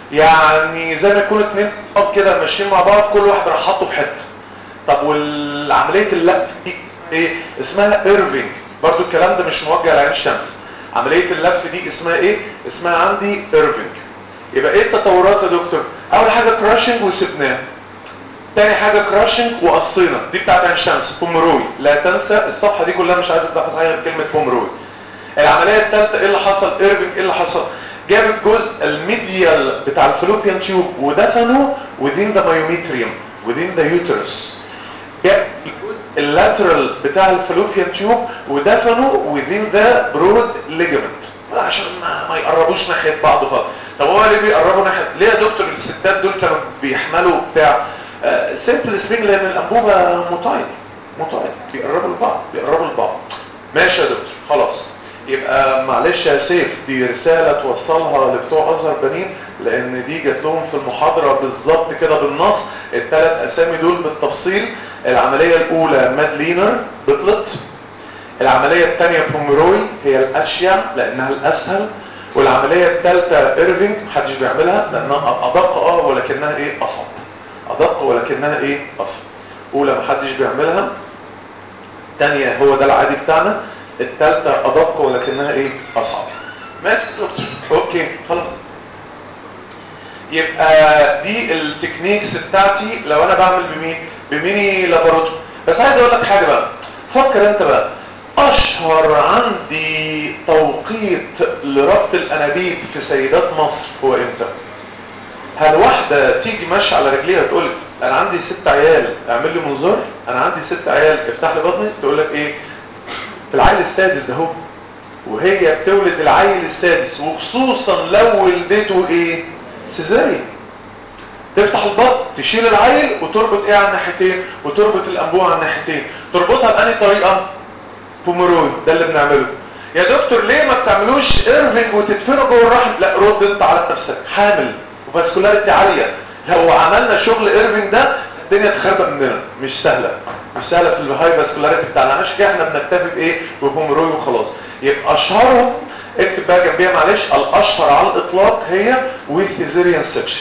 B: يعني زي ما يكونوا اتنين صحاب كده ماشيين مع بعض كل واحد راح حاطه في حته طب والعمليه اللف دي ايه اسمها ايرفينج برضو الكلام ده مش موجه لعين الشمس عمليه اللف دي اسمها ايه اسمها عندي ايرفينج يبقى ايه التطورات يا دكتور اول حاجه كراشنج وسبناه تاني حاجة كراشنج وقصينا دي بتاعت عين الشمس بومروي لا تنسى الصفحة دي كلها مش عايزة تلاحظ حاجة كلمة بومروي العملية الثالثة ايه اللي حصل ايرفينج ايه اللي حصل جاب الجزء الميديال بتاع الفلوبيان تيوب ودفنه within the myometrium within the uterus جاب الجزء اللاترال بتاع الفلوبيان تيوب ودفنه within the broad ligament عشان ما, ما يقربوش ناحية بعض خالص طب هو ليه بيقربوا ناحية ليه يا دكتور الستات دول كانوا بيحملوا بتاع سيمبل سبرينج لان الانبوبه مطايل مطايل بيقربوا لبعض بيقربوا لبعض ماشي يا دكتور خلاص يبقى معلش يا سيف دي رساله توصلها لبتوع ازهر بنين لان دي جات لهم في المحاضره بالظبط كده بالنص الثلاث اسامي دول بالتفصيل العمليه الاولى مادلينر بطلت العمليه الثانيه بوميروي هي الاشيع لانها الاسهل والعمليه الثالثه ايرفينج محدش بيعملها لانها ادق اه ولكنها ايه اصعب ادق ولكنها ايه اصل اولى محدش بيعملها تانية هو ده العادي بتاعنا التالتة ادق ولكنها ايه اصعب ماشي دكتور اوكي خلاص يبقى دي التكنيكس بتاعتي لو انا بعمل بمين بميني لاباروتو بس عايز اقول لك حاجه بقى فكر انت بقى اشهر عندي توقيت لربط الانابيب في سيدات مصر هو امتى هل واحدة تيجي ماشية على رجليها تقول لك انا عندي ست عيال اعمل لي منظار انا عندي ست عيال افتح لي بطني تقول لك ايه العيل السادس ده هو وهي بتولد العيل السادس وخصوصا لو ولدته ايه سيزاريان تفتح البطن تشيل العيل وتربط ايه على الناحيتين وتربط الانبوبه على الناحيتين تربطها بأني طريقه بومروي ده اللي بنعمله يا دكتور ليه ما بتعملوش ايرفينج وتدفنه جوه الرحم لا رد انت على نفسك حامل وفاسكولاريتي عاليه لو عملنا شغل ايرفينج ده الدنيا تخرب مننا مش سهله مش سهله في الهاي فاسكولاريتي بتاعنا عشان كده احنا بنكتفي بايه ببومروي وخلاص يبقى اشهرهم اكتب بقى جنبيها معلش الاشهر على الاطلاق هي ويثيزيريان سكشن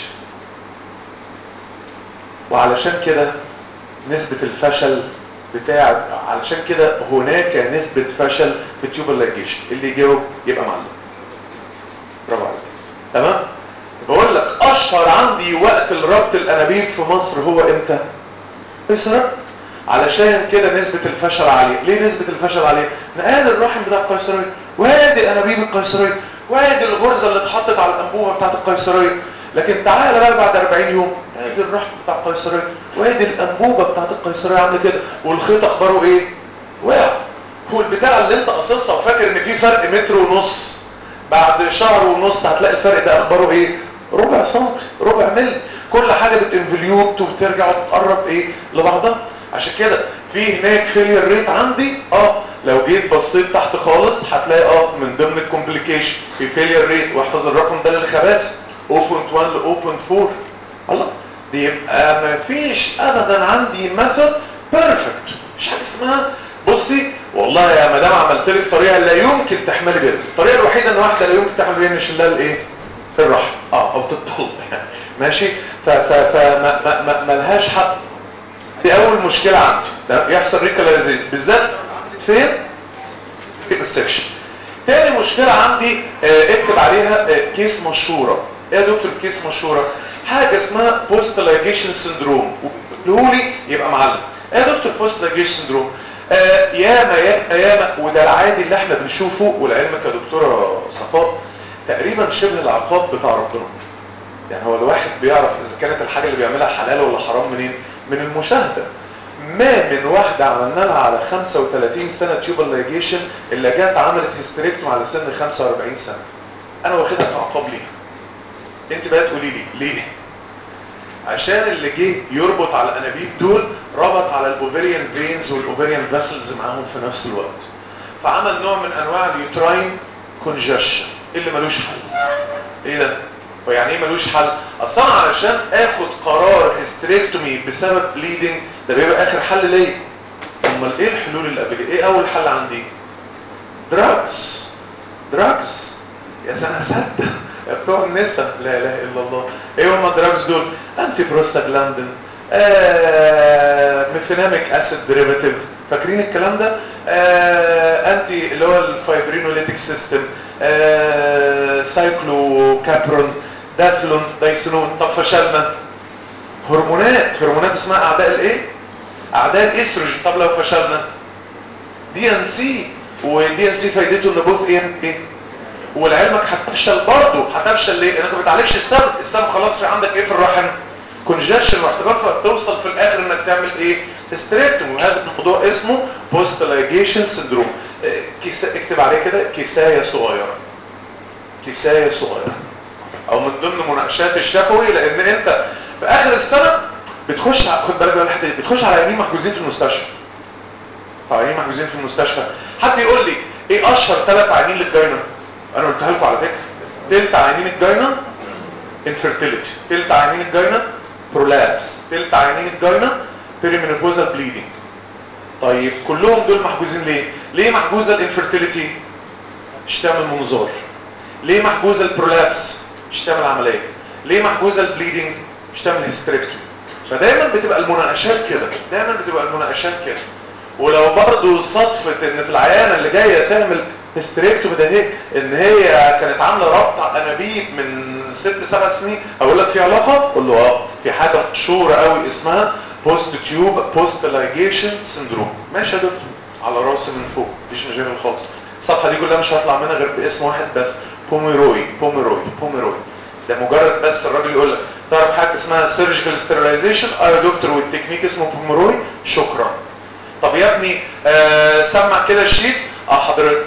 B: وعلشان كده نسبة الفشل بتاع علشان كده هناك نسبة فشل في التيوب لايجيشن اللي يجاوب يبقى معلم برافو عليك تمام بقول لك اشهر عندي وقت الربط الانابيب في مصر هو امتى قيصري علشان كده نسبة الفشل عالية ليه نسبة الفشل عالية نقال الرحم بتاع القيصرية وادي انابيب القيصرية وادي الغرزة اللي اتحطت على الانبوبة بتاعت القيصرية لكن تعالى بقى بعد 40 يوم ادي الرحم بتاع القيصرية وادي الانبوبة بتاعت القيصرية عامله كده والخيط اخباره ايه وقع هو البتاع اللي انت قصصها وفاكر ان في فرق متر ونص بعد شهر ونص هتلاقي الفرق ده اخباره ايه ربع سنتي ربع ملي كل حاجة بتنفليوت وبترجع وتقرب ايه لبعضها عشان كده في هناك فيلير ريت عندي اه لو جيت بصيت تحت خالص هتلاقي اه من ضمن الكومبليكيشن في فيلير ريت واحفظ الرقم ده للخباثه 0.1 ل 0.4 الله دي يبقى ما فيش ابدا عندي ميثود بيرفكت مش حاجه اسمها بصي والله يا مدام عملت لك طريقه لا يمكن تحملي بيها الطريقه الوحيده ان واحده لا يمكن تحمل بيها نشيلها الايه في الرحم اه او تتطلق يعني ماشي ف ف فما ما ما ملهاش حق دي اول مشكله عندي ده يحصل ريكاليزيشن بالذات فين في السكشن تاني مشكله عندي آه اكتب عليها آه كيس مشهوره ايه يا دكتور كيس مشهوره حاجه اسمها بوست لايجيشن سندروم قولي يبقى معلم ايه يا دكتور بوست لايجيشن سندروم آه ياما ياما ياما وده العادي اللي احنا بنشوفه ولعلمك يا دكتوره صفاء تقريبا شبه العقاب بتاع ربنا يعني هو الواحد بيعرف اذا كانت الحاجه اللي بيعملها حلال ولا حرام منين من المشاهده ما من واحده عملنا لها على 35 سنه تيوبال لايجيشن اللي جت عملت هيستريكتوم على سن 45 سنه انا واخدها كعقاب ليه انت بقى تقولي لي ليه عشان اللي جه يربط على الانابيب دول ربط على الاوفيريان فينز والاوفيريان فاسلز معاهم في نفس الوقت فعمل نوع من انواع اليوتراين كونجشن اللي ملوش حل ايه ده ويعني ايه ملوش حل اصلا علشان اخد قرار هيستريكتومي بسبب بليدنج ده بيبقى اخر حل ليا امال ايه الحلول اللي قبل ايه اول حل عندي دراجز دراجز يا سنه صدق يا بتوع النساء لا اله الا الله ايه هم الدراجز دول انتي بروستاجلاندين آه ميفيناميك اسيد ديريفاتيف فاكرين الكلام ده آه انتي اللي هو الفايبرينوليتيك سيستم آه سايكلو كابرون دافلون دايسلون طب فشلنا هرمونات هرمونات اسمها اعداء الايه اعداء الاستروجين طب لو فشلنا دي ان سي ودي ان سي فايدته ان بوث ايه ايه ولعلمك هتفشل برضه هتفشل ليه لانك ما بتعالجش السبب السبب خلاص في عندك ايه في الرحم كونجكشن واحتقان فتوصل في الاخر انك تعمل ايه هيستريكتوم وهذا الموضوع اسمه بوست لايجيشن سندروم اكتب عليه كده كسايه صغيره كسايه صغيره او من ضمن مناقشات الشفوي لان انت في اخر السنه بتخش خد بالك من الحته دي بتخش على عيانين محجوزين في المستشفى عيانين محجوزين في المستشفى حد يقول لي ايه اشهر ثلاث عيانين للجاينا انا قلتها لكم على فكره تلت عيانين الجاينا انفيرتيليتي تلت عيانين الجاينا برولابس تلت عيانين الجاينا بيريمينوبوزال بليدنج طيب كلهم دول محجوزين ليه ليه محجوزه الانفيرتيليتي مش تعمل منظار ليه محجوزه البرولابس مش تعمل عمليه ليه محجوزه البليدنج مش تعمل هيستريكتومي فدايما بتبقى المناقشات كده دايما بتبقى المناقشات كده ولو برضه صدفه ان في العيانه اللي جايه تعمل هيستريكتومي ده هي ان هي كانت عامله ربط انابيب من ست سبع سنين اقول لك في علاقه اقول له اه في حاجه مشهوره قوي اسمها بوست تيوب بوست لايجيشن سندروم ماشي يا دكتور على راسي من فوق مفيش مشاكل خالص الصفحه دي كلها مش هطلع منها غير باسم واحد بس بوميروي بوميروي بوميروي ده مجرد بس الراجل يقول لك تعرف حاجه اسمها سيرجيكال ستيرلايزيشن اه يا دكتور والتكنيك اسمه بوميروي شكرا طب يا ابني آه سمع كده الشيت اه حضرتك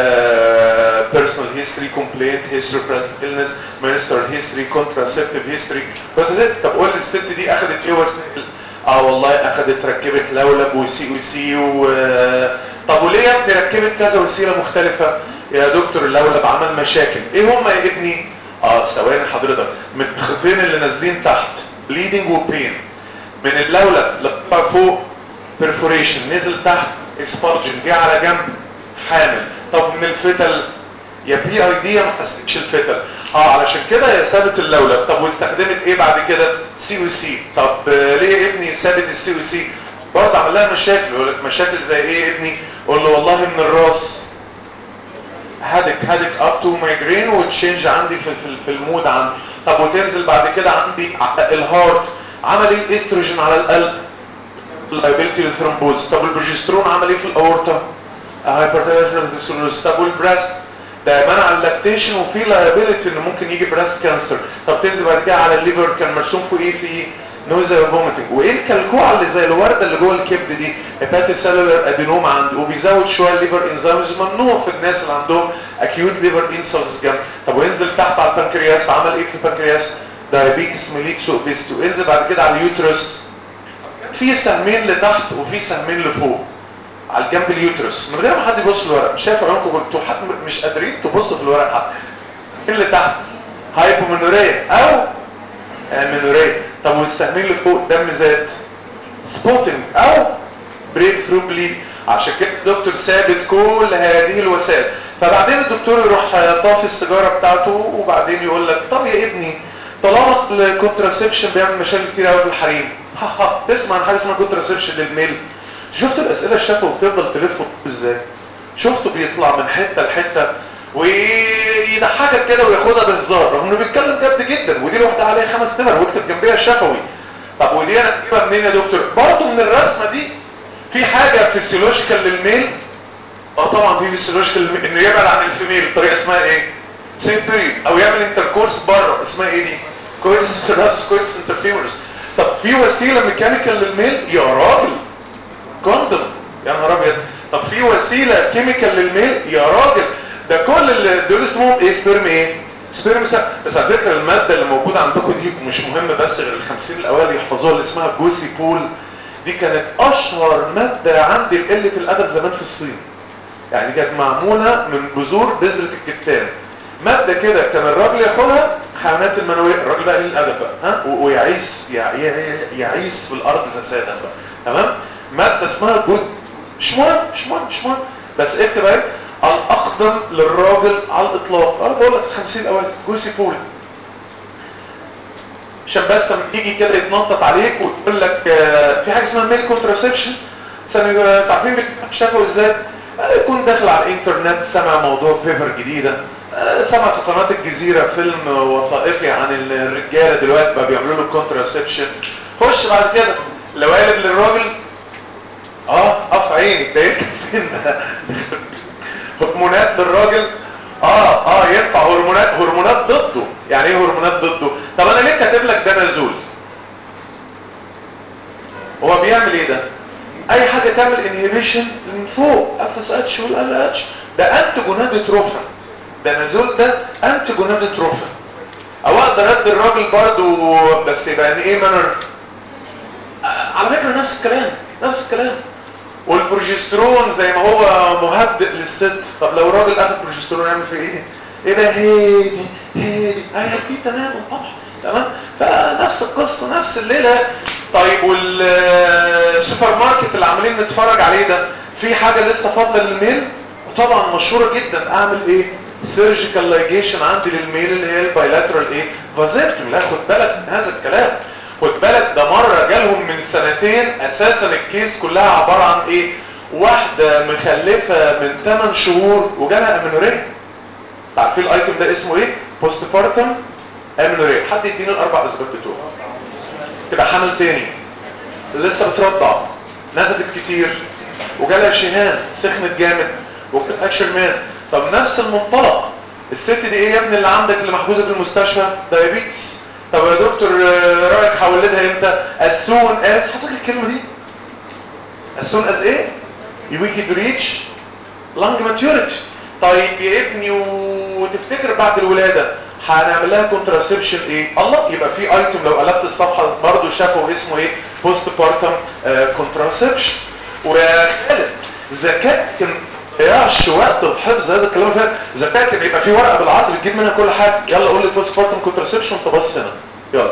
B: آه personal history complaint history present illness ministerial history contraceptive history طب قول لي الست دي اخذت ايه وسائل اه والله اخذت ركبت لولب وسي وسي و طب وليه يا ابني ركبت كذا وسيله مختلفه يا دكتور اللولب عمل مشاكل ايه هم يا ابني اه ثواني حضرتك من الخطين اللي نازلين تحت bleeding وبين من اللولب لطلع فوق perforation نزل تحت expulsion جه على جنب حامل طب من الفتل يا بي اي دي ما حسيتش الفتل اه علشان كده هي سابت اللولب طب واستخدمت ايه بعد كده سي وسي طب آه ليه يا ابني سابت السي وسي برضه عمل لها مشاكل يقول لك مشاكل زي ايه يا ابني قول له والله من الراس هادك هادك اب تو مايجرين وتشينج عندي في في, في المود عندي طب وتنزل بعد كده عندي الهارت عمل ايه الاستروجين على القلب لايبيلتي للثرومبوز طب البروجسترون عمل ايه في الاورطه هايبرتنشن طب والبريست ده منع اللاكتيشن وفي لايبيلتي انه ممكن يجي بريست كانسر طب تنزل بعد كده على الليفر كان مرسوم فوق ايه في نوزا وفوميتنج وايه الكلكوعه اللي زي الورده اللي جوه الكبد دي هيباتيك سيلولار ادينوم عنده وبيزود شويه الليفر انزيمز ممنوع في الناس اللي عندهم اكيوت ليفر انسلز جنب طب وينزل تحت على البنكرياس عمل ايه في البنكرياس دايابيتس ميليتس اوبيستي وينزل بعد كده على اليوترس في سهمين لتحت وفي سهمين لفوق على الجنب اليوترس من غير ما حد يبص الورق شايف عيونكم انتوا حد مش قادرين تبصوا في الورق حتى اللي تحت هايبومينوريا او منوريا طب والسهمين اللي فوق دم زاد سبوتنج او بريك ثرو بليد عشان كده الدكتور ثابت كل هذه الوسائل فبعدين الدكتور يروح طافي السيجاره بتاعته وبعدين يقول لك طب يا ابني طالما الكونتراسبشن بيعمل مشاكل كتير قوي في الحريم ها ها تسمع عن حاجه اسمها كونتراسبشن للميل شفتوا الاسئله الشفوي بتفضل تلف ازاي شفته بيطلع من حته لحته ويضحكك كده وياخدها بهزار رغم انه بيتكلم جد جدا ودي لوحدها عليها خمس نمر واكتب جنبيها الشفوي طب ودي انا اجيبها منين يا دكتور برضه من الرسمه دي في حاجه فيسيولوجيكال للميل اه طبعا في فيسيولوجيكال انه يبعد عن الفيميل بطريقه اسمها ايه سيمبري او يعمل انتركورس بره اسمها ايه دي كويتس انترابس كويتس انترفيمورس طب في وسيله ميكانيكال للميل يا راجل كوندوم يا نهار ابيض طب في وسيله كيميكال للميل يا راجل ده كل اللي دول اسمهم ايه سبيرم ايه سبيرم سا... بس على فكره الماده اللي موجوده عندكم دي مش مهم بس غير ال 50 الاوائل يحفظوها اللي اسمها جوسي بول دي كانت اشهر ماده عندي لقله الادب زمان في الصين يعني كانت معموله من بذور بذره الكتان ماده كده كان الراجل ياكلها حيوانات المنويه الراجل بقى ليه الادب بقى ها و- ويعيش يع- يع- يعيش في الارض فسادا بقى تمام ماده اسمها جوز مش مهم مش مهم مش مهم بس اكتب اهي الاقدم للراجل على الاطلاق انا بقول لك الخمسين الاوائل جوسي بول عشان بس لما يجي كده يتنطط عليك ويقول لك آه، في حاجه اسمها ميل كونتراسبشن عارفين بيشتغلوا ازاي آه، يكون داخل على الانترنت سمع موضوع بيبر جديده آه، سمع في قناه الجزيره فيلم وثائقي عن الرجاله دلوقتي بقى بيعملوا له كونتراسبشن خش بعد كده لو قالب للراجل اه قف عينك ده يركب فين هرمونات للراجل اه اه ينفع هرمونات هرمونات ضده يعني ايه هرمونات ضده طب انا ليه كاتب لك دنازول هو بيعمل ايه ده اي حاجه تعمل انهيبيشن من فوق اف اس اتش والال اتش ده انت جونادوتروفين دنازول ده انت جونادوتروفين او اقدر ادي الراجل برضو بس يبقى يعني ايه مانر على فكره نفس الكلام نفس الكلام والبروجسترون زي ما هو مهدئ للست طب لو الراجل اخذ بروجسترون يعمل فيه ايه ايه ده هادي هادي هيهديه تماما طبعا تمام فنفس القصه نفس الليله طيب والسوبر ماركت اللي عاملين نتفرج عليه ده في حاجه لسه فاضله للميل طبعا مشهوره جدا اعمل ايه سيرجيكال لايجيشن عندي للميل اللي هي البايلاترال ايه فازيكتومي لا خد بالك من هذا الكلام خد بالك ده مرة جالهم من سنتين اساسا الكيس كلها عبارة عن ايه واحدة مخلفة من 8 شهور وجالها امينوريا عارفين الايتم ده اسمه ايه بوست بارتم امينوريا حد يديني الاربع اسباب بتوعه تبقى حامل تاني لسه بترضع نزفت كتير وجالها شهان سخنت جامد وبتبقى شرمان طب نفس المنطلق الست دي ايه يا ابني اللي عندك اللي محجوزه في المستشفى دايابيتس طب يا دكتور آه، رايك هولدها امتى as soon as حضرتك الكلمه دي as soon as ايه you wicked reach lung maturity طيب يا ابني وتفتكر بعد الولاده هنعمل لها كونتراسبشن ايه الله يبقى في ايتم لو قلبت الصفحه برضه شافوا اسمه ايه بوست بارتم كونتراسبشن ويا خالد ذكاء كان يعش وقت وحفظ هذا الكلام فات ذكاء كان يبقى في ورقه بالعرض بتجيب منها كل حاجه يلا قول لي بوست بارتم كونتراسبشن انت بص هنا يلا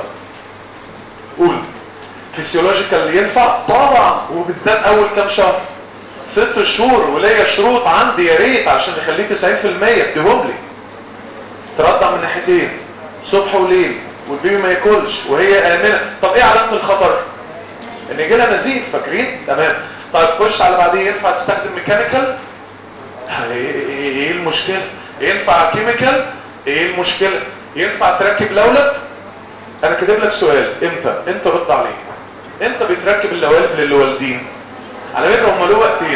B: قول فيسيولوجيكال ينفع طبعا وبالذات اول كام شهر ست شهور وليا شروط عندي يا ريت عشان نخليه 90% اديهم لي ترضع من ناحيتين صبح وليل والبيبي ما ياكلش وهي امنه طب ايه علامه الخطر ان يجي لها نزيف فاكرين تمام طيب خش على بعدين ينفع تستخدم ميكانيكال ايه إيه- إيه المشكله ينفع كيميكال ايه المشكله ينفع تركب لولب انا كاتب لك سؤال امتى انت رد عليه انت بتركب اللوالب للي والدين على فكره هم له وقتين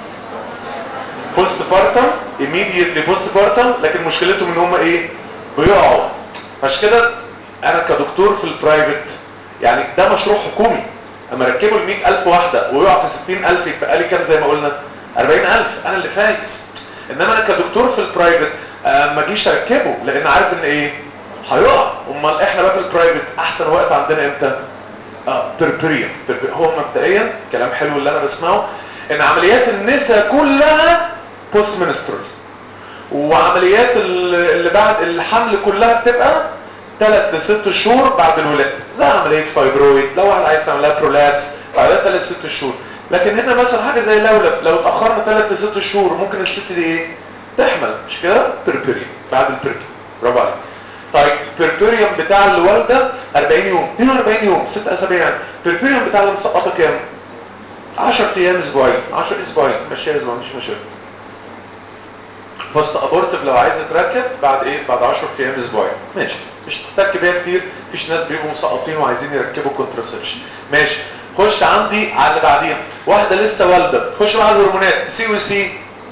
B: بوست بارتم immediately بوست بارتم لكن مشكلتهم ان هم ايه بيقعوا عشان كده انا كدكتور في البرايفت يعني ده مشروع حكومي اما ركبوا ال 100000 واحده ويقع في 60000 يبقى لي كام زي ما قلنا 40000 انا اللي فايز انما انا كدكتور في البرايفت آه، ما اجيش اركبه لان عارف ان ايه هيقع امال احنا بقى في البرايفت احسن وقت عندنا امتى اه بربريا هو مبدئيا كلام حلو اللي انا بسمعه ان عمليات النساء كلها بوست منسترال وعمليات ال- اللي بعد الحمل كلها بتبقى 3 ل 6 شهور بعد الولاده زي عمليه فايبرويد لو واحد عايز يعمل لها برولابس بعدها 3 ل 6 شهور لكن هنا مثلا حاجه زي لولب لو اتاخرنا 3 ل 6 شهور ممكن الست دي ايه تحمل مش كده بربريا بعد البريك برافو عليك طيب بيربيريوم بتاع الوالده 40 يوم 42 يوم 6 اسابيع يعني بيربيريوم بتاع اللي مسقطه كام 10 ايام اسبوعين 10 اسبوعين ماشي اسبوع مش مشاكل بوست ابورتيف لو عايز تركب بعد ايه بعد 10 ايام اسبوعين ماشي مش تحتك بيها كتير مفيش ناس بيبقوا مسقطين وعايزين يركبوا كونتراسبشن ماشي خش عندي على اللي بعديها واحده لسه والده خش بقى على الهرمونات سي وسي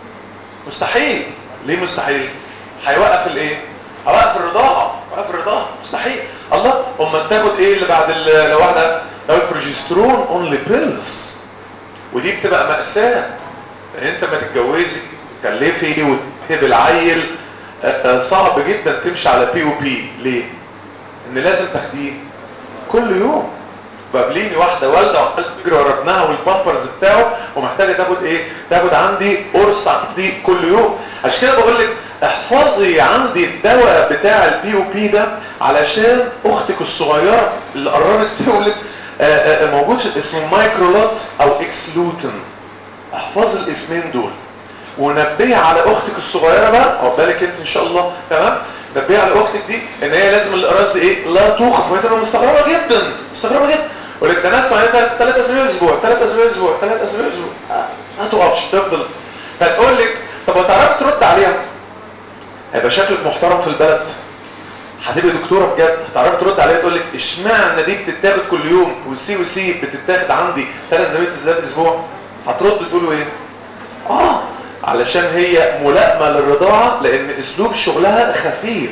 B: مستحيل ليه مستحيل هيوقف الايه هيوقف الرضاعه هيوقف الرضاعه مستحيل الله امال تاخد ايه اللي بعد ال- لو واحده لو البروجسترون اونلي بيلز ودي بتبقى مأساة ان انت ما تتجوزي تكلفي وتهب العيل آه، آه، صعب جدا تمشي على بي او بي ليه؟ ان لازم تاخديه كل يوم بقابليني واحدة والدة وعمالة تجري ورا ابنها والبامبرز بتاعه ومحتاجة تاخد ايه؟ تاخد عندي قرص عندي كل يوم عشان كده بقول لك احفظي عندي الدواء بتاع البي او بي ده علشان اختك الصغيرة اللي قررت تولد آه، آه، موجود اسمه مايكرولات او اكسلوتن احفظ الاسمين دول ونبهي على اختك الصغيره بقى خد بالك انت ان شاء الله تمام نبهي على اختك دي ان هي لازم الاقراص دي ايه لا توقف وهي تبقى مستغربه جدا مستغربه جدا ولك ده ناس معناتها ثلاث اسابيع اسبوع ثلاث اسابيع اسبوع ثلاث اسابيع اسبوع آه، ما تقفش تفضل فتقول لك طب هتعرفي ترد عليها هيبقى شكلك محترم في البلد هتبقى دكتوره بجد هتعرفي ترد عليها تقول لك اشمعنى دي بتتاخد كل يوم والسي وسي بتتاخد عندي ثلاث زميلات ازاي في الاسبوع هترد تقولوا ايه اه علشان هي ملائمه للرضاعه لان اسلوب شغلها خفيف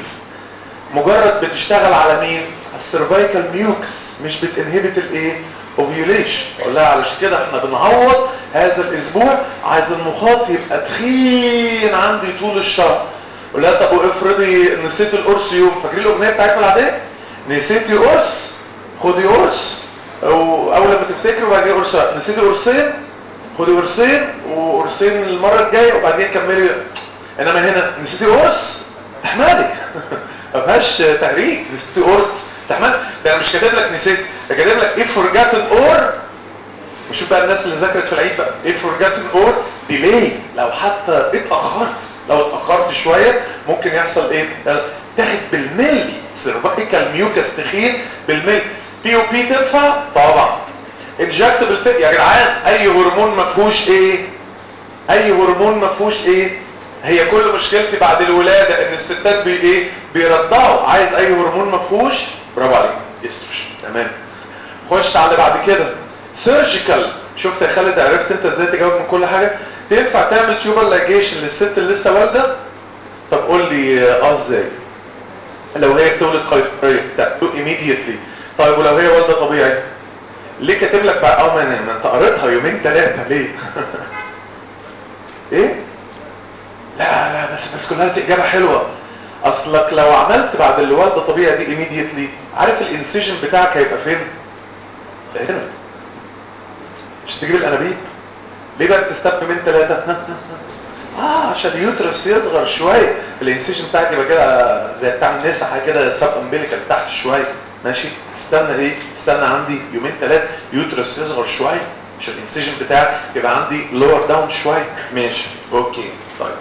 B: مجرد بتشتغل على مين السيرفايكال ميوكس مش بتنهبت الايه اوفيوليشن اقول لها علشان كده احنا بنعوض هذا الاسبوع عايز المخاط يبقى تخين عندي طول الشهر اقول لها طب وافرضي نسيت القرص يوم فاكرين الاغنيه بتاعتنا العاديه نسيتي قرص خدي قرص او اول لما تفتكري وبعد كده قرص نسيتي قرصين خدي قرصين وقرصين المره الجايه وبعدين كملي انما هنا نسيتي قرص احمدي ما فيهاش تهريج نسيتي قرص تحمد ده انا مش كاتب لك نسيت ده كاتب لك ايه فورجاتن اور وشوف بقى الناس اللي ذاكرت في العيد بقى ايه فورجاتن اور ديلي لو حتى اتاخرت لو اتاخرت شويه ممكن يحصل ايه تاخد بالملي سيرفايكال ميوكس تخين بالملي بي او بي تنفع طبعا انجكتبل يا جدعان اي هرمون ما فيهوش ايه اي هرمون ما فيهوش ايه هي كل مشكلتي بعد الولاده ان الستات بي ايه بيرضعوا عايز اي هرمون ما فيهوش برافو عليك استروجين تمام خش على اللي بعد كده سيرجيكال شفت يا خالد عرفت انت ازاي تجاوب من كل حاجه تنفع تعمل تيوبر لايجيشن للست اللي لسه والده طب قول لي اه ازاي لو هي بتولد قيصريه تقول ايميديتلي طيب ولو هي والده طبيعي ليه كاتب لك بقى اه ما أنا- ما انت قريتها يومين ثلاثه ليه ايه لا لا بس بس كلها دي اجابه حلوه اصلك لو عملت بعد الوالده طبيعي دي ايميديتلي عارف الانسيجن بتاعك هيبقى فين هنا مش تجيب الانابيب ليه بقى بتستب من ثلاثه اه عشان اليوترس يصغر شويه الانسيجن بتاعك يبقى كده زي بتاع النسا حاجه كده سب امبليكال تحت شويه ماشي استنى ايه استنى عندي يومين ثلاثه يوترس يصغر شويه عشان الانسيجن بتاعك يبقى عندي لور داون شويه ماشي اوكي طيب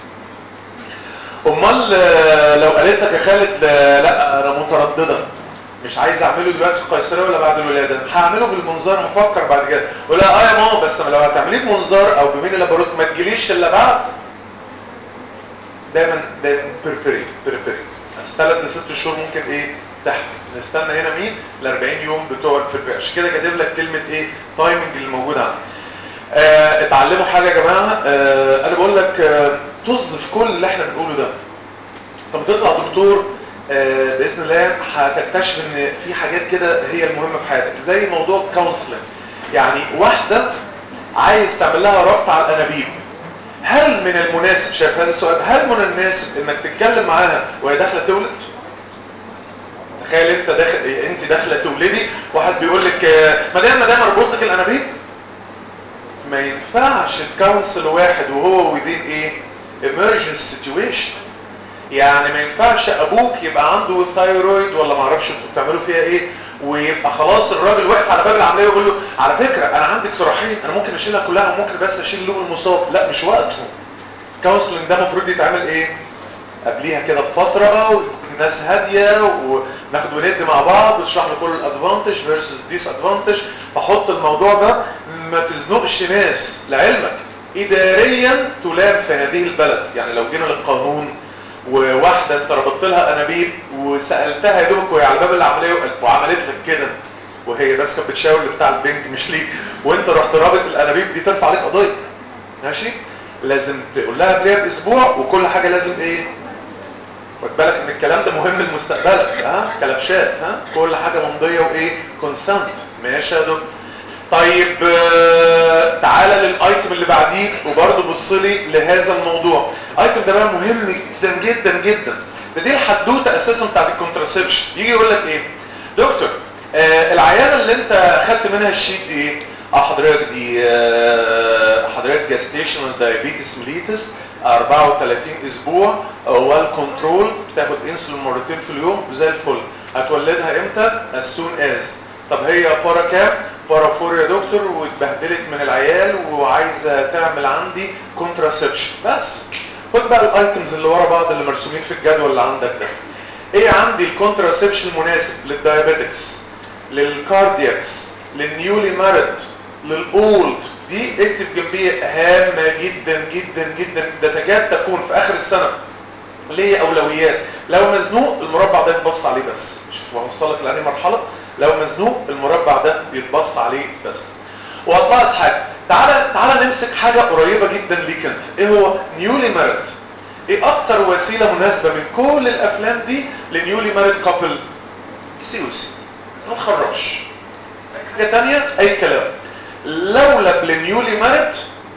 B: امال آه، لو قالت لك يا خالد آه، لا انا متردده مش عايز اعمله دلوقتي في القيصريه ولا بعد الولاده هعمله بالمنظار هفكر بعد كده ولا اه يا ماما بس لو هتعمليه بمنظار او بمين لاباروت ما تجيليش الا بعد دايما دايما بيرفيري بيرفيري بس ثلاث لست شهور ممكن ايه تحت نستنى هنا مين ال 40 يوم بتوع البيرفيري عشان كده كاتب لك كلمه ايه تايمنج اللي موجود عندي آه اتعلموا حاجه يا جماعه آه انا بقول لك آه طز في كل اللي احنا بنقوله ده طب تطلع دكتور آه، باذن الله هتكتشف ان في حاجات كده هي المهمه في حياتك زي موضوع كونسلنج يعني واحده عايز تعمل لها ربط على الانابيب هل من المناسب شايف هذا السؤال هل من المناسب انك تتكلم معاها وهي داخله تولد تخيل انت داخل انت داخله تولدي واحد بيقول لك آه، مدام مدام اربط لك الانابيب ما ينفعش تكونسل واحد وهو ودين ايه emergency situation يعني ما ينفعش ابوك يبقى عنده ثايرويد ولا ما اعرفش انتوا بتعملوا فيها ايه ويبقى خلاص الراجل واقف على باب العمليه ويقول له على فكره انا عندي اقتراحين انا ممكن اشيلها كلها وممكن بس اشيل اللوب المصاب لا مش وقته الكونسلنج ده المفروض يتعمل ايه قبليها كده بفتره ناس هاديه وناخد وندي مع بعض وتشرح له كل الادفانتج فيرسز ديس ادفانتج بحط الموضوع ده ما تزنقش ناس لعلمك اداريا تلام في هذه البلد يعني لو جينا للقانون وواحده انت ربطت لها انابيب وسالتها يا دوبك وهي على باب العمليه وعملت لك كده وهي بس كانت بتشاور بتاع البنك مش ليك وانت رحت رابط الانابيب دي ترفع عليك قضيه ماشي لازم تقول لها قبلها باسبوع وكل حاجه لازم ايه خد بالك ان الكلام ده مهم لمستقبلك ها كلبشات ها كل حاجه ممضيه وايه كونسنت ماشي يا دكتور طيب آه تعالى للايتم اللي بعديه وبرضه بص لي لهذا الموضوع الايتم ده بقى مهم جدا جدا جدا ده دي الحدوته اساسا بتاعت الكونتراسبشن يجي يقول لك ايه دكتور آه العيانه اللي انت اخدت منها الشيت دي ايه اه حضرتك دي آه حضرتك جاستيشنال دايابيتس ميليتس 34 اسبوع وال كنترول بتاخد انسولين مرتين في اليوم وزي الفل هتولدها امتى as soon as طب هي بارا كام بارا فور يا دكتور واتبهدلت من العيال وعايزه تعمل عندي كونتراسبشن بس خد بقى الايتمز اللي ورا بعض اللي مرسومين في الجدول اللي عندك ده ايه عندي الكونتراسبشن المناسب للدايابيتكس للكاردياكس للنيولي مارد للاولد دي اكتب جنبيها هامه جدا جدا جدا ده تكاد تكون في اخر السنه ليه اولويات لو مزنوق المربع ده يتبص عليه بس شوف هوصل لك لاني مرحله لو مزنوق المربع ده بيتبص عليه بس وهتلاحظ حاجه تعالى تعالى نمسك حاجه قريبه جدا ليك انت ايه هو نيولي مارد ايه اكتر وسيله مناسبه من كل الافلام دي لنيولي مارد كابل سيوسي ما تخرجش حاجه ثانيه اي كلام لولا بلنيولي مارد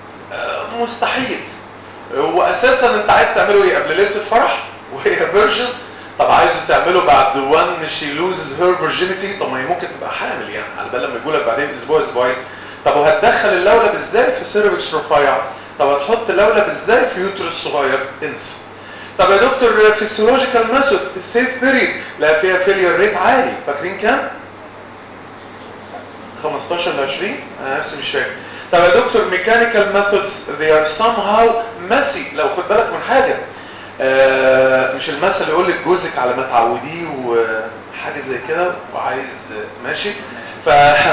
B: مستحيل واساسا انت عايز تعمله ايه قبل ليله الفرح وهي فيرجن طب عايز تعمله بعد وان شي لوزز هير فيرجينيتي طب ما هي ممكن تبقى حامل يعني على بال لما يقول لك بعدين اسبوع اسبوعين طب وهتدخل اللولب ازاي في سيرفكس رفيع طب هتحط لولب ازاي في يوترس صغير انسى طب يا دكتور فيسيولوجيكال ميثود سيف بيريد لا فيها فيلير ريت عالي فاكرين كام 15 ل 20 انا نفسي مش فاكر طب يا دكتور ميكانيكال ميثودز they are somehow messy لو خد بالك من حاجه آه مش المثل يقول لك جوزك على ما تعوديه وحاجه زي كده وعايز ماشي ف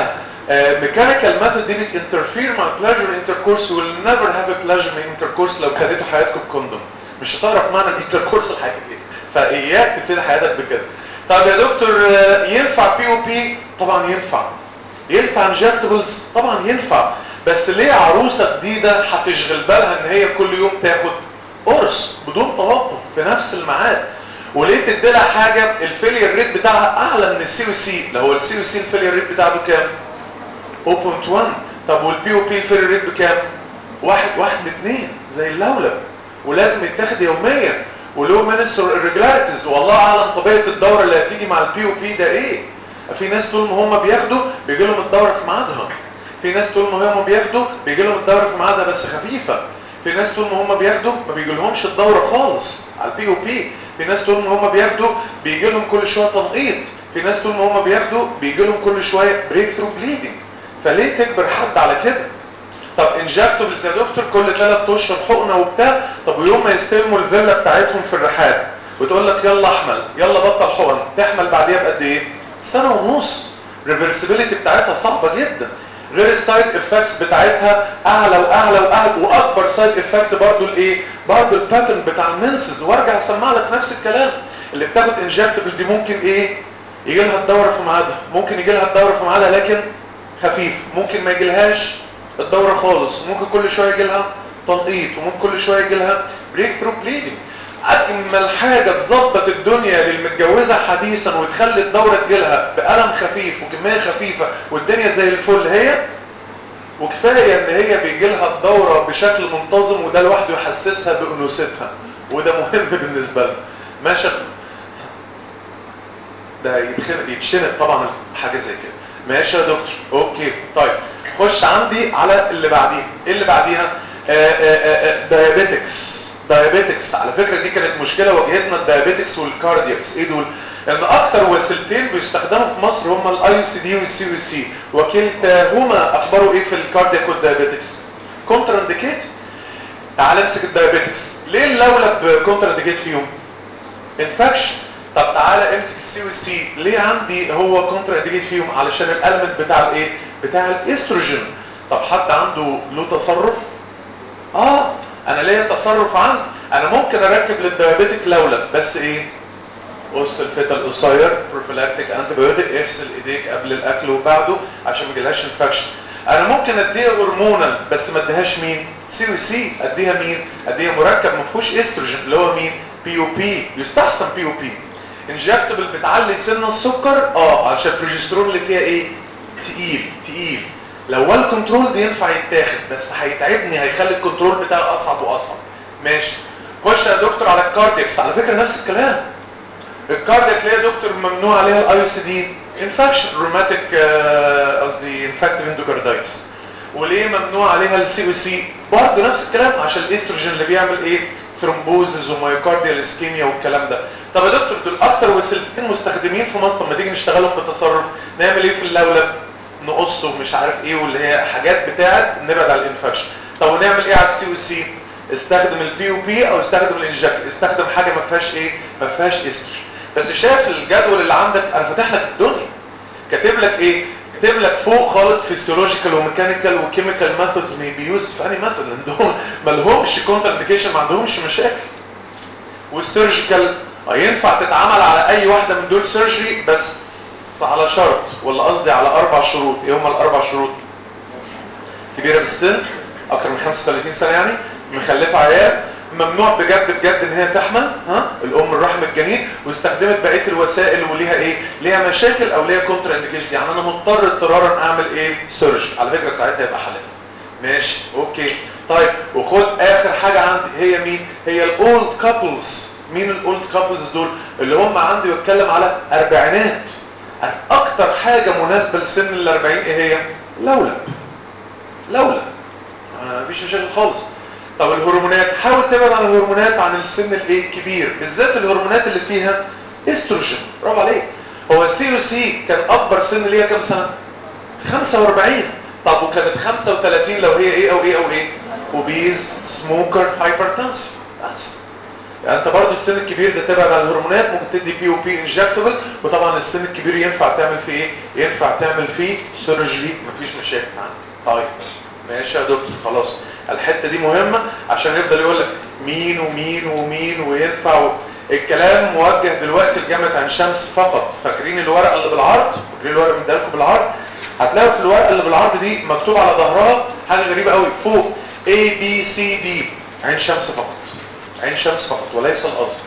B: ميكانيكال ميثود دي بتinterfere مع pleasure intercourse will never have a pleasure in intercourse لو كادتوا حياتكم بكوندوم مش هتعرف معنى الانتركورس الحقيقي فاياك تبتدي حياتك بكده طب يا دكتور ينفع بي او بي طبعا ينفع ينفع انجكتبلز طبعا ينفع بس ليه عروسه جديده هتشغل بالها ان هي كل يوم تاخد قرص بدون توقف في نفس الميعاد وليه تدي لها حاجه الفيلير ريت بتاعها اعلى من السي او سي لو هو السي او سي الفيلير ريت بتاعته كام 0.1 طب والبي او بي الفيلير ريت بكام واحد واحد لاثنين زي اللولب ولازم يتاخد يوميا ولو مينستر irregularities والله اعلم طبيعه الدوره اللي هتيجي مع البي او بي ده ايه في ناس طول ما هم بياخدوا بيجي لهم الدوره في ميعادها في ناس طول ما هم بياخدوا بيجي لهم الدوره في ميعادها بس خفيفه في ناس طول ما هم بياخدوا ما بيجي لهمش الدوره خالص على البي او بي في ناس طول ما هم بياخدوا بيجي لهم كل شويه تنقيط في ناس طول ما هم بياخدوا بيجي لهم كل شويه بريك ثرو بليدنج فليه تجبر حد على كده طب انجكتبلز يا دكتور كل ثلاث اشهر حقنه وبتاع طب ويوم ما يستلموا الفيلا بتاعتهم في الرحاب وتقول لك يلا احمل يلا بطل حقن تحمل بعديها بقد ايه سنه ونص ريفرسبيليتي بتاعتها صعبه جدا غير السايد افكتس بتاعتها اعلى واعلى واعلى واكبر سايد افكت برضو الايه برضو الباترن بتاع المنسز وارجع اسمع لك نفس الكلام اللي بتاخد انجكتبل دي ممكن ايه يجي لها الدوره في ميعادها ممكن يجي لها الدوره في ميعادها لكن خفيف ممكن ما يجيلهاش الدوره خالص ممكن كل شويه يجي لها تنقيط وممكن كل شويه يجي لها بريك ثرو بليدنج اجمل حاجه تظبط الدنيا للمتجوزه حديثا وتخلي الدوره تجيلها بالم خفيف وكميه خفيفه والدنيا زي الفل هي وكفايه ان هي بيجي لها الدوره بشكل منتظم وده لوحده يحسسها بانوثتها وده مهم بالنسبه لها ماشي ده يتخنق يتشنق طبعا حاجه زي كده ماشي يا دكتور اوكي طيب خش عندي على اللي بعديها ايه اللي بعديها دايابيتكس دايابيتكس على فكره دي كانت مشكله واجهتنا الدايابيتكس والكاردياكس ايه دول ان اكتر وسيلتين بيستخدموا في مصر هما الاي سي دي والسي او سي وكلتاهما اخباره ايه في الكاردياك والدايابيتكس كونتر انديكيت تعال امسك الدايابيتكس ليه اللولب كونتر انديكيت فيهم انفكشن طب تعالى امسك السي والسي ليه عندي هو كونترا انديكيت فيهم علشان الالمنت بتاع الايه بتاع الاستروجين طب حد عنده له تصرف اه انا ليا تصرف عندي انا ممكن اركب للديابيتك لولب بس ايه قص الفتا القصير بروفيلاكتيك انتي بايوتيك اغسل ايديك قبل الاكل وبعده عشان ما يجيلهاش انفكشن انا ممكن اديها هرمونال بس ما اديهاش مين سي و سي اديها مين اديها مركب ما فيهوش استروجين اللي هو مين بي او بي يستحسن بي او بي انجكتبل بتعلي سن السكر اه عشان البروجسترون اللي فيها ايه تقيل تقيل لو وال كنترول دي ينفع يتاخد بس هيتعبني هيخلي الكنترول بتاعي اصعب واصعب ماشي خش يا دكتور على الكارديكس على فكره نفس الكلام الكاردياك ليه يا دكتور ممنوع عليها الاي سي دي انفكشن روماتيك قصدي انفكتيف اندوكاردايتس وليه ممنوع عليها السي او سي برضه نفس الكلام عشان الاستروجين اللي بيعمل ايه ثرومبوزز ومايوكارديال اسكيميا والكلام ده طب يا دكتور دول اكتر وسيلتين مستخدمين في مصر لما تيجي نشتغلهم بتصرف نعمل ايه في اللولب نقصه ومش عارف ايه واللي هي حاجات بتاعت نبعد على الانفكشن طب ونعمل ايه على السي او سي استخدم البي او بي او استخدم الانجكت استخدم حاجه ما فيهاش ايه ما فيهاش استروجين بس شايف الجدول اللي عندك انا فاتح لك الدنيا كاتب لك ايه كاتب لك فوق خالص فيسيولوجيكال وميكانيكال وكيميكال ميثودز مي بي يوز في اني ميثود عندهم ما لهمش كونتر انديكيشن ما عندهمش مشاكل والسيرجيكال ينفع تتعامل على اي واحده من دول سيرجري بس على شرط ولا قصدي على اربع شروط ايه هم الاربع شروط كبيره بالسن اكتر من 35 سنه يعني مخلفه عيال ممنوع بجد بجد ان هي تحمل ها الام الرحم الجنين واستخدمت بقيه الوسائل وليها ايه ليها مشاكل او ليها كونتر انديكيشن يعني انا مضطر اضطرارا اعمل ايه سيرج على فكره ساعتها يبقى حلال ماشي اوكي طيب وخد اخر حاجه عندي هي مين هي الاولد كابلز مين الاولد كابلز دول اللي هم عندي بتكلم على اربعينات اكتر حاجه مناسبه لسن ال40 ايه هي لولب لولب مفيش مشاكل خالص طب الهرمونات حاول تبعد عن الهرمونات عن السن الايه الكبير بالذات الهرمونات اللي فيها استروجين برافو عليك هو السي او سي كان اكبر سن ليها كام سنه 45 طب وكانت 35 لو هي ايه او ايه او ايه اوبيز سموكر هايبرتنسي بس يعني انت برضه السن الكبير ده تبعد عن الهرمونات ممكن تدي بي او بي انجكتبل وطبعا السن الكبير ينفع تعمل فيه ايه ينفع تعمل فيه سيرجري مفيش مشاكل عنده طيب ماشي يا دكتور خلاص الحته دي مهمه عشان يفضل يقول لك مين ومين ومين وينفع و... الكلام موجه دلوقتي لجامعه عين شمس فقط فاكرين الورقه اللي بالعرض فاكرين الورقه اللي لكم بالعرض هتلاقوا في الورقه اللي بالعرض دي مكتوب على ظهرها حاجه غريبه قوي فوق A B C D عين شمس فقط عين شمس فقط وليس الازهر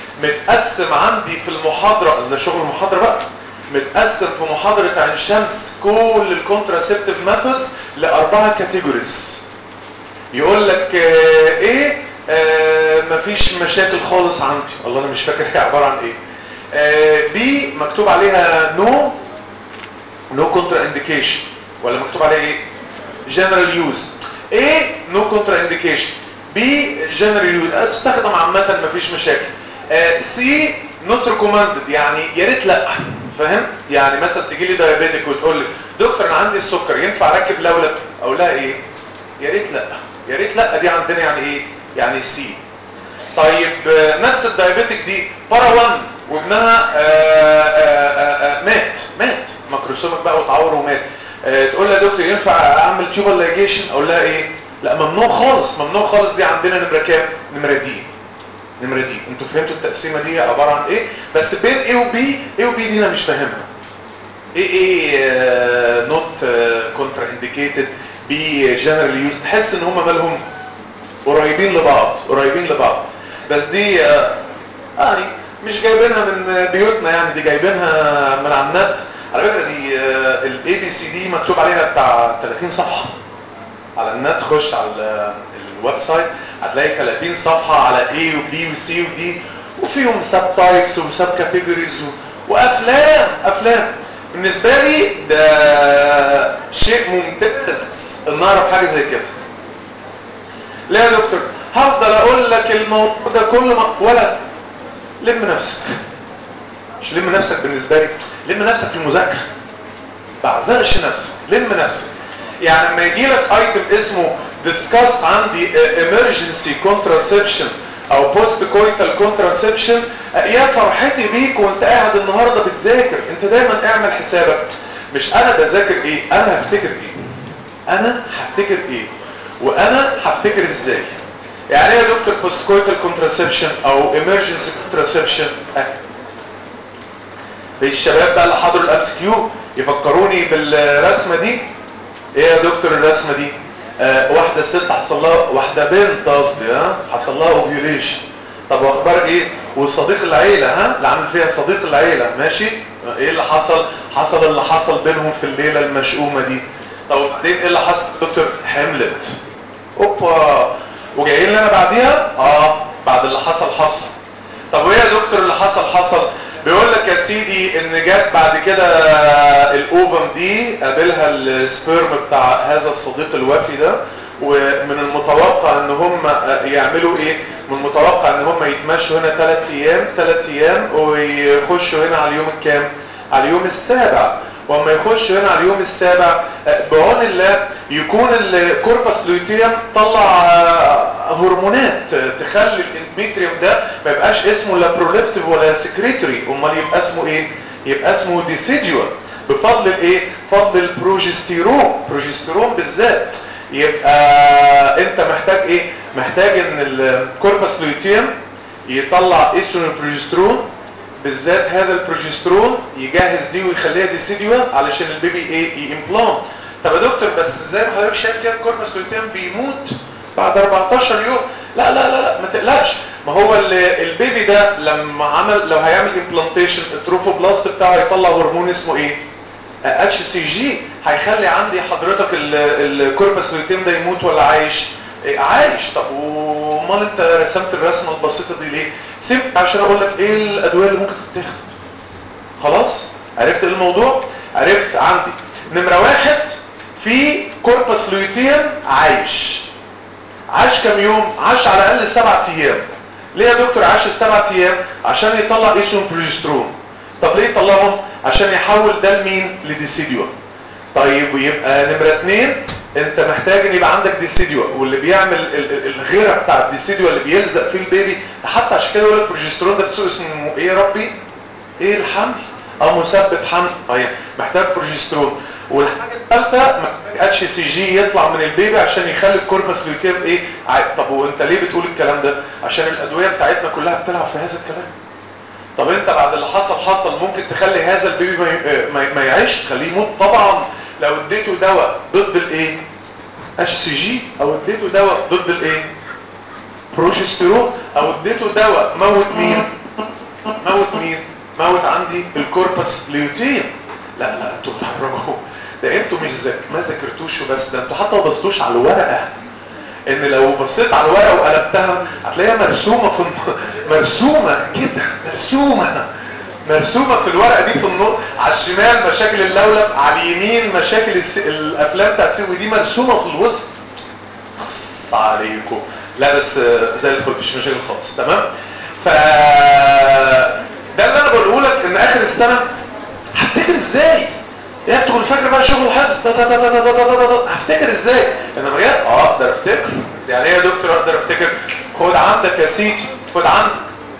B: متقسم عندي في المحاضره ده شغل المحاضره بقى متقسم في محاضره عين شمس كل الكونتراسبتيف ميثودز لاربعه كاتيجوريز يقول لك آه ايه آه مفيش مشاكل خالص عندي والله انا مش فاكر هي عباره عن ايه آه بي مكتوب عليها نو نو كونترا انديكيشن ولا مكتوب عليها ايه جنرال يوز ايه نو كونترا انديكيشن بي جنرال يوز تستخدم عامه مفيش مشاكل سي نوت ريكومندد يعني يا ريت لا فاهم يعني مثلا تيجي لي دايابيتك وتقول لي دكتور انا عندي السكر ينفع اركب لولب اقول لها ايه يا ريت لا يا ريت لا دي عندنا يعني ايه يعني سي طيب نفس الدايابيتك دي بارا 1 وابنها آآ آآ مات مات ماكروسومك بقى وتعور ومات تقول لها دكتور ينفع اعمل تيوبال لايجيشن اقول لها ايه لا ممنوع خالص ممنوع خالص دي عندنا نمره كام نمره دي نمره دي انتوا فهمتوا التقسيمه دي عباره عن ايه بس بين ايه وبي ايه وبي دي انا مش فاهمها ايه ايه نوت كونترا انديكيتد بي جنرال يوز تحس ان هم مالهم قريبين لبعض قريبين لبعض بس دي يعني مش جايبينها من بيوتنا يعني دي جايبينها من على النت على فكره دي الاي بي سي دي مكتوب عليها بتاع 30 صفحه على النت خش على الويب سايت هتلاقي 30 صفحه على A وبي وسي ودي وفيهم سب تايبس وسب كاتيجوريز وافلام افلام بالنسبه لي ده شيء ممتاز ان اعرف حاجه زي كده لا يا دكتور هفضل اقول لك الموضوع ده كل ما ولا لم نفسك مش لم نفسك بالنسبه لي لم نفسك في المذاكره بعزقش نفسك لم نفسك يعني لما يجي لك ايتم اسمه discuss عندي emergency contraception او بوست كويتال كونتراسبشن يا فرحتي بيك وانت قاعد النهارده بتذاكر انت دايما اعمل حسابك مش انا بذاكر ايه انا هفتكر ايه انا هفتكر ايه وانا هفتكر ازاي يعني ايه يا دكتور بوست كويتال كونتراسبشن او ايمرجنسي كونتراسبشن الشباب بقى اللي حضروا الامس كيو يفكروني بالرسمه دي ايه يا دكتور الرسمه دي آه واحده ست حصل لها واحده بنت قصدي ها حصل لها اوفيوليشن طب واخبار ايه وصديق العيله ها اللي عامل فيها صديق العيله ماشي ايه اللي حصل حصل اللي حصل بينهم في الليله المشؤومه دي طب وبعدين ايه اللي حصل دكتور حملت اوبا وجايين لنا بعديها اه بعد اللي حصل حصل طب وايه يا دكتور اللي حصل حصل بيقول لك يا سيدي ان جت بعد كده الاوفم دي قابلها السبيرم بتاع هذا الصديق الوفي ده ومن المتوقع ان هم يعملوا ايه من المتوقع ان هم يتمشوا هنا ثلاث ايام ثلاث ايام ويخشوا هنا على اليوم الكام على اليوم السابع واما يخش هنا على اليوم السابع بعون الله يكون الكوربس لوتيوم طلع هرمونات تخلي الاندميتريوم ده ما يبقاش اسمه لا بروليفتيف ولا سكريتوري امال يبقى اسمه ايه يبقى اسمه ديسيديوال بفضل الايه فضل البروجستيرون بروجستيرون بالذات يبقى انت محتاج ايه محتاج ان الكوربس لوتيوم يطلع استروجين بروجسترون بالذات هذا البروجسترون يجهز دي ويخليها ديسيديوال علشان البيبي ايه يمبلانت طب يا دكتور بس زي ما حضرتك شايف كده الكوربس لوتيوم بيموت بعد 14 يوم لا لا لا لا ما تقلقش ما هو البيبي ده لما عمل لو هيعمل امبلانتيشن التروفوبلاست بتاعه يطلع هرمون اسمه ايه اتش سي جي هيخلي عندي حضرتك الكوربس لوتيوم ده يموت ولا عايش إيه عايش طب وامال انت رسمت الرسمه البسيطه دي ليه سيب عشان اقول لك ايه الادويه اللي ممكن تتاخد خلاص عرفت ايه الموضوع عرفت عندي نمره واحد في كوربس لوتيوم عايش عاش كم يوم عاش على الاقل سبعة ايام ليه يا دكتور عاش السبعة ايام عشان يطلع ايسون بروجسترون طب ليه يطلعهم عشان يحول ده لمين لديسيديوال طيب ويبقى نمرة اتنين انت محتاج ان يبقى عندك ديسيديوال واللي بيعمل الغيره بتاع الديسيديوال اللي بيلزق فيه البيبي حتى عشان كده يقول لك بروجسترون ده بسوق اسمه ايه يا ربي ايه الحمل او مثبت حمل طيب محتاج بروجسترون والحاجه الثالثه محتاج اتش سي جي يطلع من البيبي عشان يخلي الكوربس لوتيوم ايه طب وانت ليه بتقول الكلام ده عشان الادويه بتاعتنا كلها بتلعب في هذا الكلام طب انت بعد اللي حصل حصل ممكن تخلي هذا البيبي ما, ما, ما يعيش تخليه يموت طبعا لو اديته دواء ضد الايه اتش سي جي او اديته دواء ضد الايه بروجستيرون او اديته دواء موت مين موت مين موت عندي الكوربس ليوتيوم لا لا انتوا بتهرجوا ده انتوا مش ذاك ما ذاكرتوش وبس ده انتوا حتى ما بصيتوش على الورقه ان لو بصيت على الورقه وقلبتها هتلاقيها مرسومه في مرسومه كده مرسومه مرسومه في الورقه دي في النص على الشمال مشاكل اللولب على اليمين مشاكل الس... الافلام بتاع السيوي دي مرسومه في الوسط خص عليكم لا بس زي الفل مش مشاكل خالص تمام ف ده اللي انا بقوله لك ان اخر السنه هفتكر ازاي يكتب الفجر بقى شغل حفظ هفتكر ازاي انا بجد اه اقدر افتكر يعني ايه يا دكتور اقدر افتكر خد عندك يا سيدي خد عندك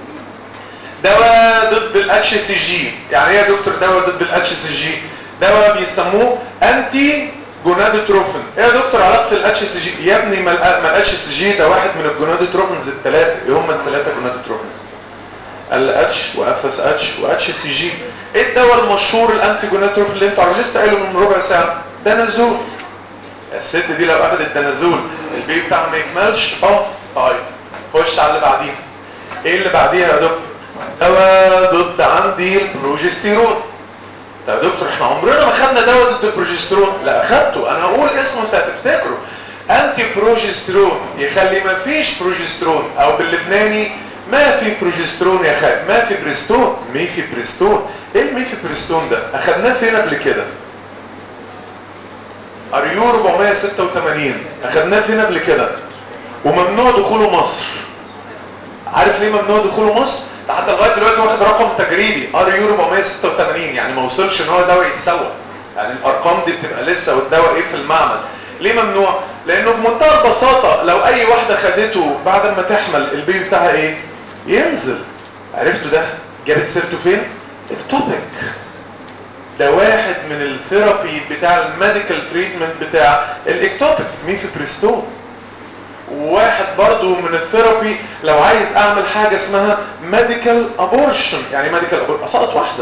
B: دواء ضد الاتش سي جي يعني ايه يا دكتور دواء ضد الاتش سي جي دواء بيسموه انتي جونادوتروفين ايه يا دكتور علاقه الاتش سي جي يا ابني ما الاتش سي جي ده واحد من الجونادوتروفينز الثلاثه ايه هم الثلاثه جونادوتروفينز ال اتش واف اس اتش واتش سي جي ايه الدواء المشهور الانتي جونادوتروفين اللي انتوا عارفين لسه قايله من ربع ساعه دانازول الست دي لو اخذت دانازول البيبي بتاعها ما يكملش اه طيب خش على اللي بعديها ايه اللي بعديها يا دكتور دواء ضد عندي البروجستيرون طب يا دكتور احنا عمرنا ما خدنا دواء ضد البروجستيرون لا اخدته انا هقول اسمه انت هتفتكره انتي بروجستيرون يخلي ما فيش بروجستيرون او باللبناني ما في بروجسترون يا خالد ما في بريستون ميفي بريستون ايه الميفي بريستون ده اخدناه فين قبل كده اريو 486 اخدناه فين قبل كده وممنوع دخوله مصر عارف ليه ممنوع دخوله مصر ده حتى لغايه دلوقتي واخد رقم تجريبي اريو 486 يعني ما وصلش ان هو دواء يتسوى يعني الارقام دي بتبقى لسه والدواء ايه في المعمل ليه ممنوع لانه بمنتهى البساطة لو اي واحدة خدته بعد ما تحمل البيبي بتاعها ايه ينزل عرفتوا ده جابت سيرته فين التوبيك ده واحد من الثيرابي بتاع الميديكال تريتمنت بتاع الاكتوبيك ميفيبريستون وواحد برضو من الثيرابي لو عايز اعمل حاجة اسمها ميديكال ابورشن يعني ميديكال ابورشن اسقط واحدة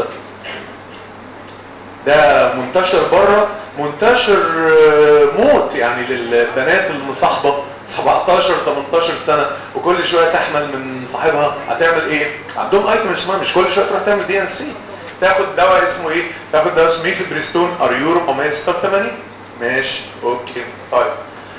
B: ده منتشر بره منتشر موت يعني للبنات المصاحبة 17 18 سنة وكل شوية تحمل من صاحبها هتعمل ايه عندهم ايتم اسمها مش كل شوية تروح تعمل دي ان سي تاخد دواء اسمه ايه تاخد دواء اسمه ميفيبريستون اريورو 486 ماشي اوكي طيب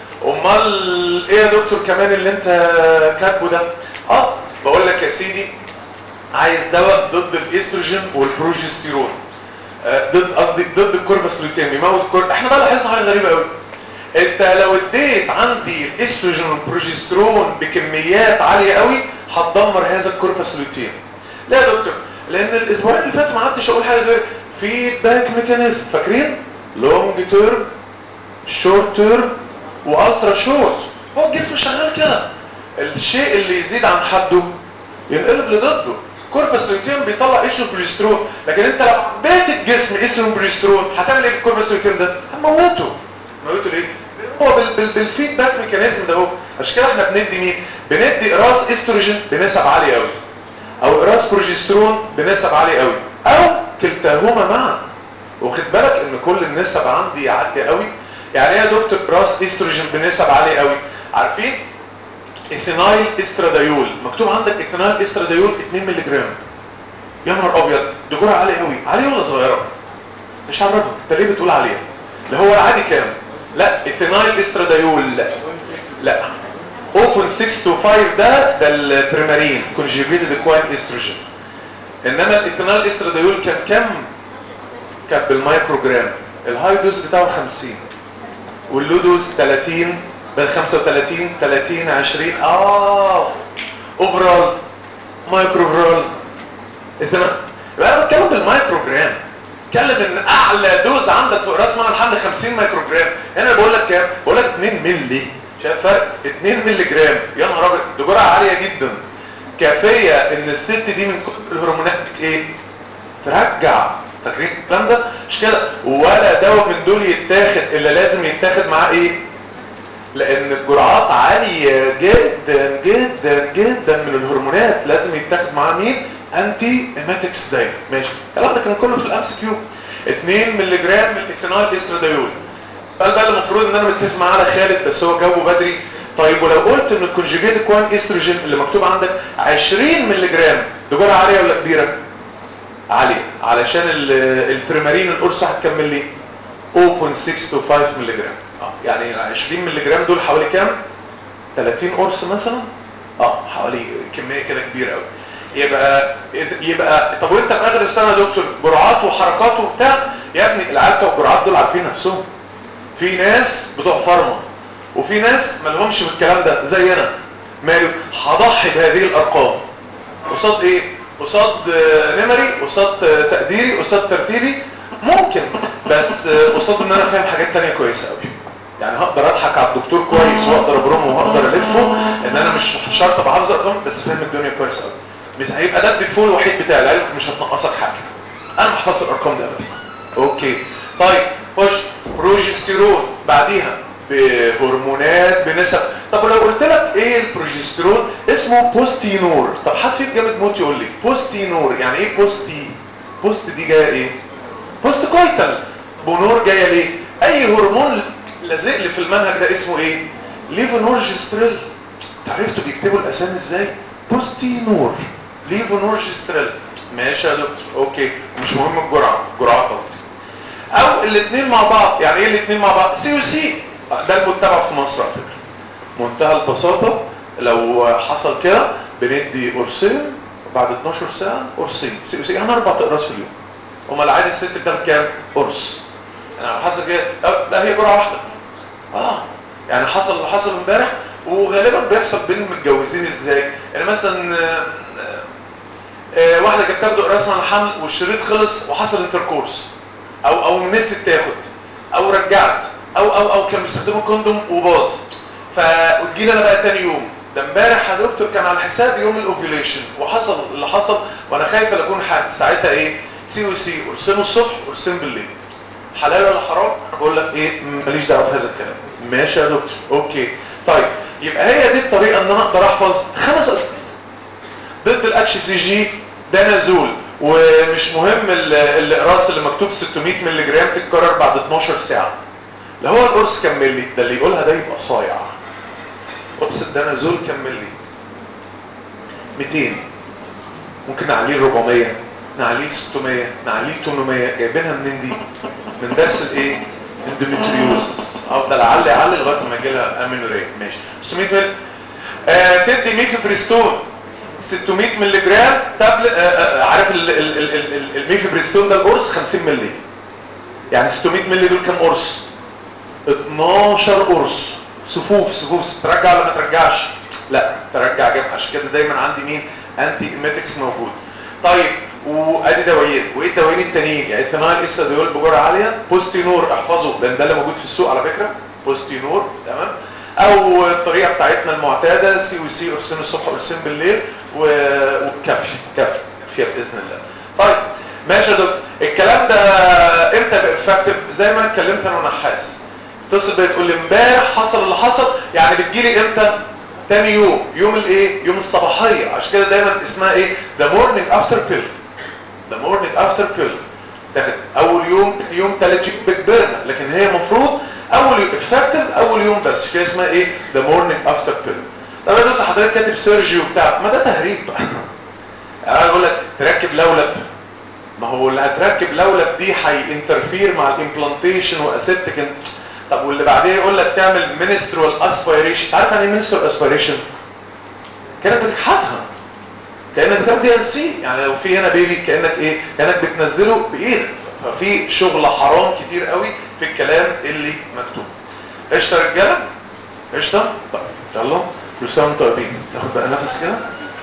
B: امال ايه يا دكتور كمان اللي انت كاتبه ده اه بقول لك يا سيدي عايز دواء ضد الاستروجين والبروجستيرون آه ضد قصدي ضد الكورباسلوتين بيموت الكور احنا بقى لاحظنا حاجه غريبه قوي انت لو اديت عندي الاستروجين والبروجسترون بكميات عاليه قوي هتدمر هذا الكورباسلوتين لا يا دكتور لان الاسبوعين اللي فاتوا ما عدتش اقول حاجه غير فيدباك ميكانيزم فاكرين لونج تيرم شورت تيرم والترا شورت هو الجسم شغال كده الشيء اللي يزيد عن حده ينقلب لضده كوربس لوتيوم بيطلع ايشو بروجسترون لكن انت لو عبيت الجسم ايشو بروجسترون هتعمل ايه في الكوربس لوتيوم ده هتموته موته ليه هو بال بال بالفيدباك ميكانيزم ده اهو عشان كده احنا بندي مين بندي اقراص استروجين بنسب عاليه قوي او اقراص بروجسترون بنسب عاليه قوي او كلتاهما معا واخد بالك ان كل النسب عندي عاليه قوي يعني ايه يا دكتور راس استروجين بنسب عاليه قوي عارفين ايثينايل استرادايول مكتوب عندك ايثينايل استرادايول 2 مللي جرام يا نهار ابيض دي جرعه عاليه قوي عاليه ولا صغيره مش عارفه انت ليه بتقول عليها اللي هو العادي كام لا ايثينايل استرادايول لا لا 0.625 ده ده البريمارين كونجيجيتد اكواين استروجين انما الايثينايل استرادايول كان كام كان بالمايكرو جرام الهاي دوز بتاعه 50 واللو دوز 30 بين 35 30 20 اه اوفرال مايكرو جرام يبقى انا بتكلم بالمايكرو جرام اتكلم ان اعلى دوز عندك في راس مال الحمل 50 مايكرو جرام هنا بقول لك كام بقول لك 2 مللي شايف فرق 2 مللي جرام يا نهار ابيض دي جرعه عاليه جدا كافيه ان الست دي من كتر الهرمونات ايه ترجع فاكرين الكلام ده مش كده ولا دواء من دول يتاخد الا لازم يتاخد معاه ايه لان الجرعات عاليه جدا جدا جدا من الهرمونات لازم يتاخد معاه مين انتي ايماتكس دايما ماشي الكلام ده كان كله في الامس كيو 2 مللي جرام من الايثينول استراديول السؤال بقى المفروض ان انا متفق معاه على خالد بس هو جاوبه بدري طيب ولو قلت ان الكونجيجيت كوان استروجين اللي مكتوب عندك 20 مللي جرام دي جرعه عاليه ولا كبيره عاليه علشان البريمارين القرص هتكمل لي 0.625 مللي جرام اه يعني 20 مللي جرام دول حوالي كام 30 قرص مثلا اه حوالي كميه كده كبيره قوي يبقى يبقى طب وانت في اخر السنه يا دكتور جرعات وحركات وبتاع يا ابني العيال بتوع الجرعات دول عارفين نفسهم في ناس بتوع فارما وفي ناس ما لهمش في الكلام ده زي انا ماله هضحي بهذه الارقام قصاد ايه قصاد نمري قصاد تقديري قصاد ترتيبي ممكن بس قصاد ان انا فاهم حاجات تانية كويسه قوي يعني هقدر اضحك على الدكتور كويس واقدر ابرمه واقدر الفه ان انا مش شرط ابقى حافظ ارقام بس فاهم الدنيا كويس قوي مش هيبقى ده الديفول الوحيد بتاعي العلم مش هتنقصك حاجه انا محفظ الارقام دي ابدا اوكي طيب خش بروجستيرون بعديها بهرمونات بنسب طب ولو قلت لك ايه البروجستيرون اسمه بوستينور طب حد فيك جامد موت يقول لي بوستينور يعني ايه بوستي بوست دي جايه ايه بوست كويتال بونور جايه ليه اي هرمون لازق لي في المنهج ده اسمه ايه ليفونورجستريل عرفتوا بيكتبوا الاسامي ازاي بوستينور ليفونورجستريل ماشي يا دكتور اوكي مش مهم الجرعه جرعات قصدي او الاثنين مع بعض يعني ايه الاثنين مع بعض سي وسي ده المتبع في مصر على فكره منتهى البساطه لو حصل كده بندي قرصين بعد 12 ساعه قرصين سي وسي يعني اربع اقراص في اليوم امال العادي الست بتاخد كام قرص يعني حصل كده لا هي جرعه واحده اه يعني حصل اللي حصل امبارح وغالبا بيحصل بين المتجوزين ازاي يعني مثلا آه آه واحده كانت تاخد قراص عن الحمل والشريط خلص وحصل انتركورس او او نسيت تاخد او رجعت او او او كانوا بيستخدموا كوندوم وباظ فجينا انا بقى تاني يوم ده امبارح يا دكتور كان على حساب يوم الاوفيوليشن وحصل اللي حصل وانا خايف لا اكون حامل ساعتها ايه سي او سي قرصين الصبح قرصين بالليل حلال ولا حرام انا بقول لك ايه ماليش دعوه بهذا الكلام ماشي يا دكتور اوكي طيب يبقى هي دي الطريقه ان انا اقدر احفظ خمس أسئلة. ضد الاتش سي جي دانازول ومش مهم ال- الاقراص اللي مكتوب 600 مللي جرام تتكرر بعد 12 ساعه اللي هو القرص كام مللي ده اللي يقولها ده يبقى صايع قرص الدانازول كام مللي 200 ممكن نعليه 400 نعليه 600 نعليه 800 جايبينها منين دي من درس الايه اندوميتريوزس او ده لعل يعلي لغايه ما يجي لها امينوريا ماشي 600 مللي آه تدي ميفيبريستون 600 مللي جرام تابل آه آه عارف ال- ال- ال- ال- ال- الميفيبريستون ده القرص 50 مللي يعني 600 مللي دول كام قرص 12 قرص صفوف صفوف ترجع ولا ما ترجعش لا ترجع جنب عشان كده دايما عندي مين انتي ايميتكس موجود طيب وادي دوايين وايه الدوايين التانيين يعني الفينايل اساديول بجرعه عاليه بوستينور احفظه لان ده اللي موجود في السوق على فكره بوستينور تمام او الطريقه بتاعتنا المعتاده سي و سي قرصين الصبح وقرصين بالليل و- وكافي كافي كافيه باذن الله طيب ماشي يا دكتور الكلام ده امتى بقى افكتيف زي ما انا اتكلمت انا ونحاس اتصل بيا تقول لي امبارح حصل اللي حصل يعني بتجيلي امتى تاني يوم يوم الايه يوم الصباحيه عشان كده دايما اسمها ايه ذا مورنينج افتر بيل ذا مورنينج افتر بيل تاخد اول يوم تاني يوم تالت يوم بتبرنا لكن هي المفروض اول يوم افكتيف اول يوم بس عشان كده اسمها ايه ذا مورنينج افتر بيل طب يا دكتور حضرتك كاتب سيرجي وبتاع ما ده تهريب بقى يعني انا بقول لك تركب لولب ما هو اللي هتركب لولب دي هينترفير مع الامبلانتيشن واسيبتك طب واللي بعديه يقول لك تعمل منسترال اسبيريشن عارف يعني ايه منسترال اسبيريشن كانك بتكحتها كانك بتاخد دي سي يعني لو في هنا بيبي كانك ايه كانك بتنزله بايدك ففي شغل حرام كتير قوي في الكلام اللي مكتوب قشطه يا رجاله قشطه طيب يلا كل سنه وانتم طيبين ناخد بقى نفس كده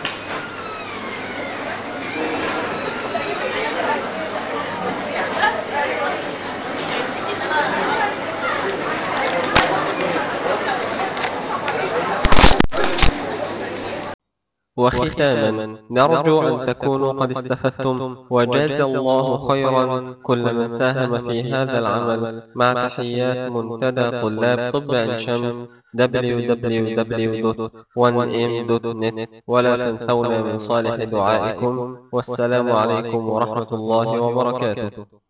A: وختاما نرجو أن تكونوا قد استفدتم وجاز الله خيرا كل من ساهم في هذا العمل مع تحيات منتدى طلاب طب عين شمس www.1m.net ولا تنسونا من صالح دعائكم والسلام عليكم ورحمة الله وبركاته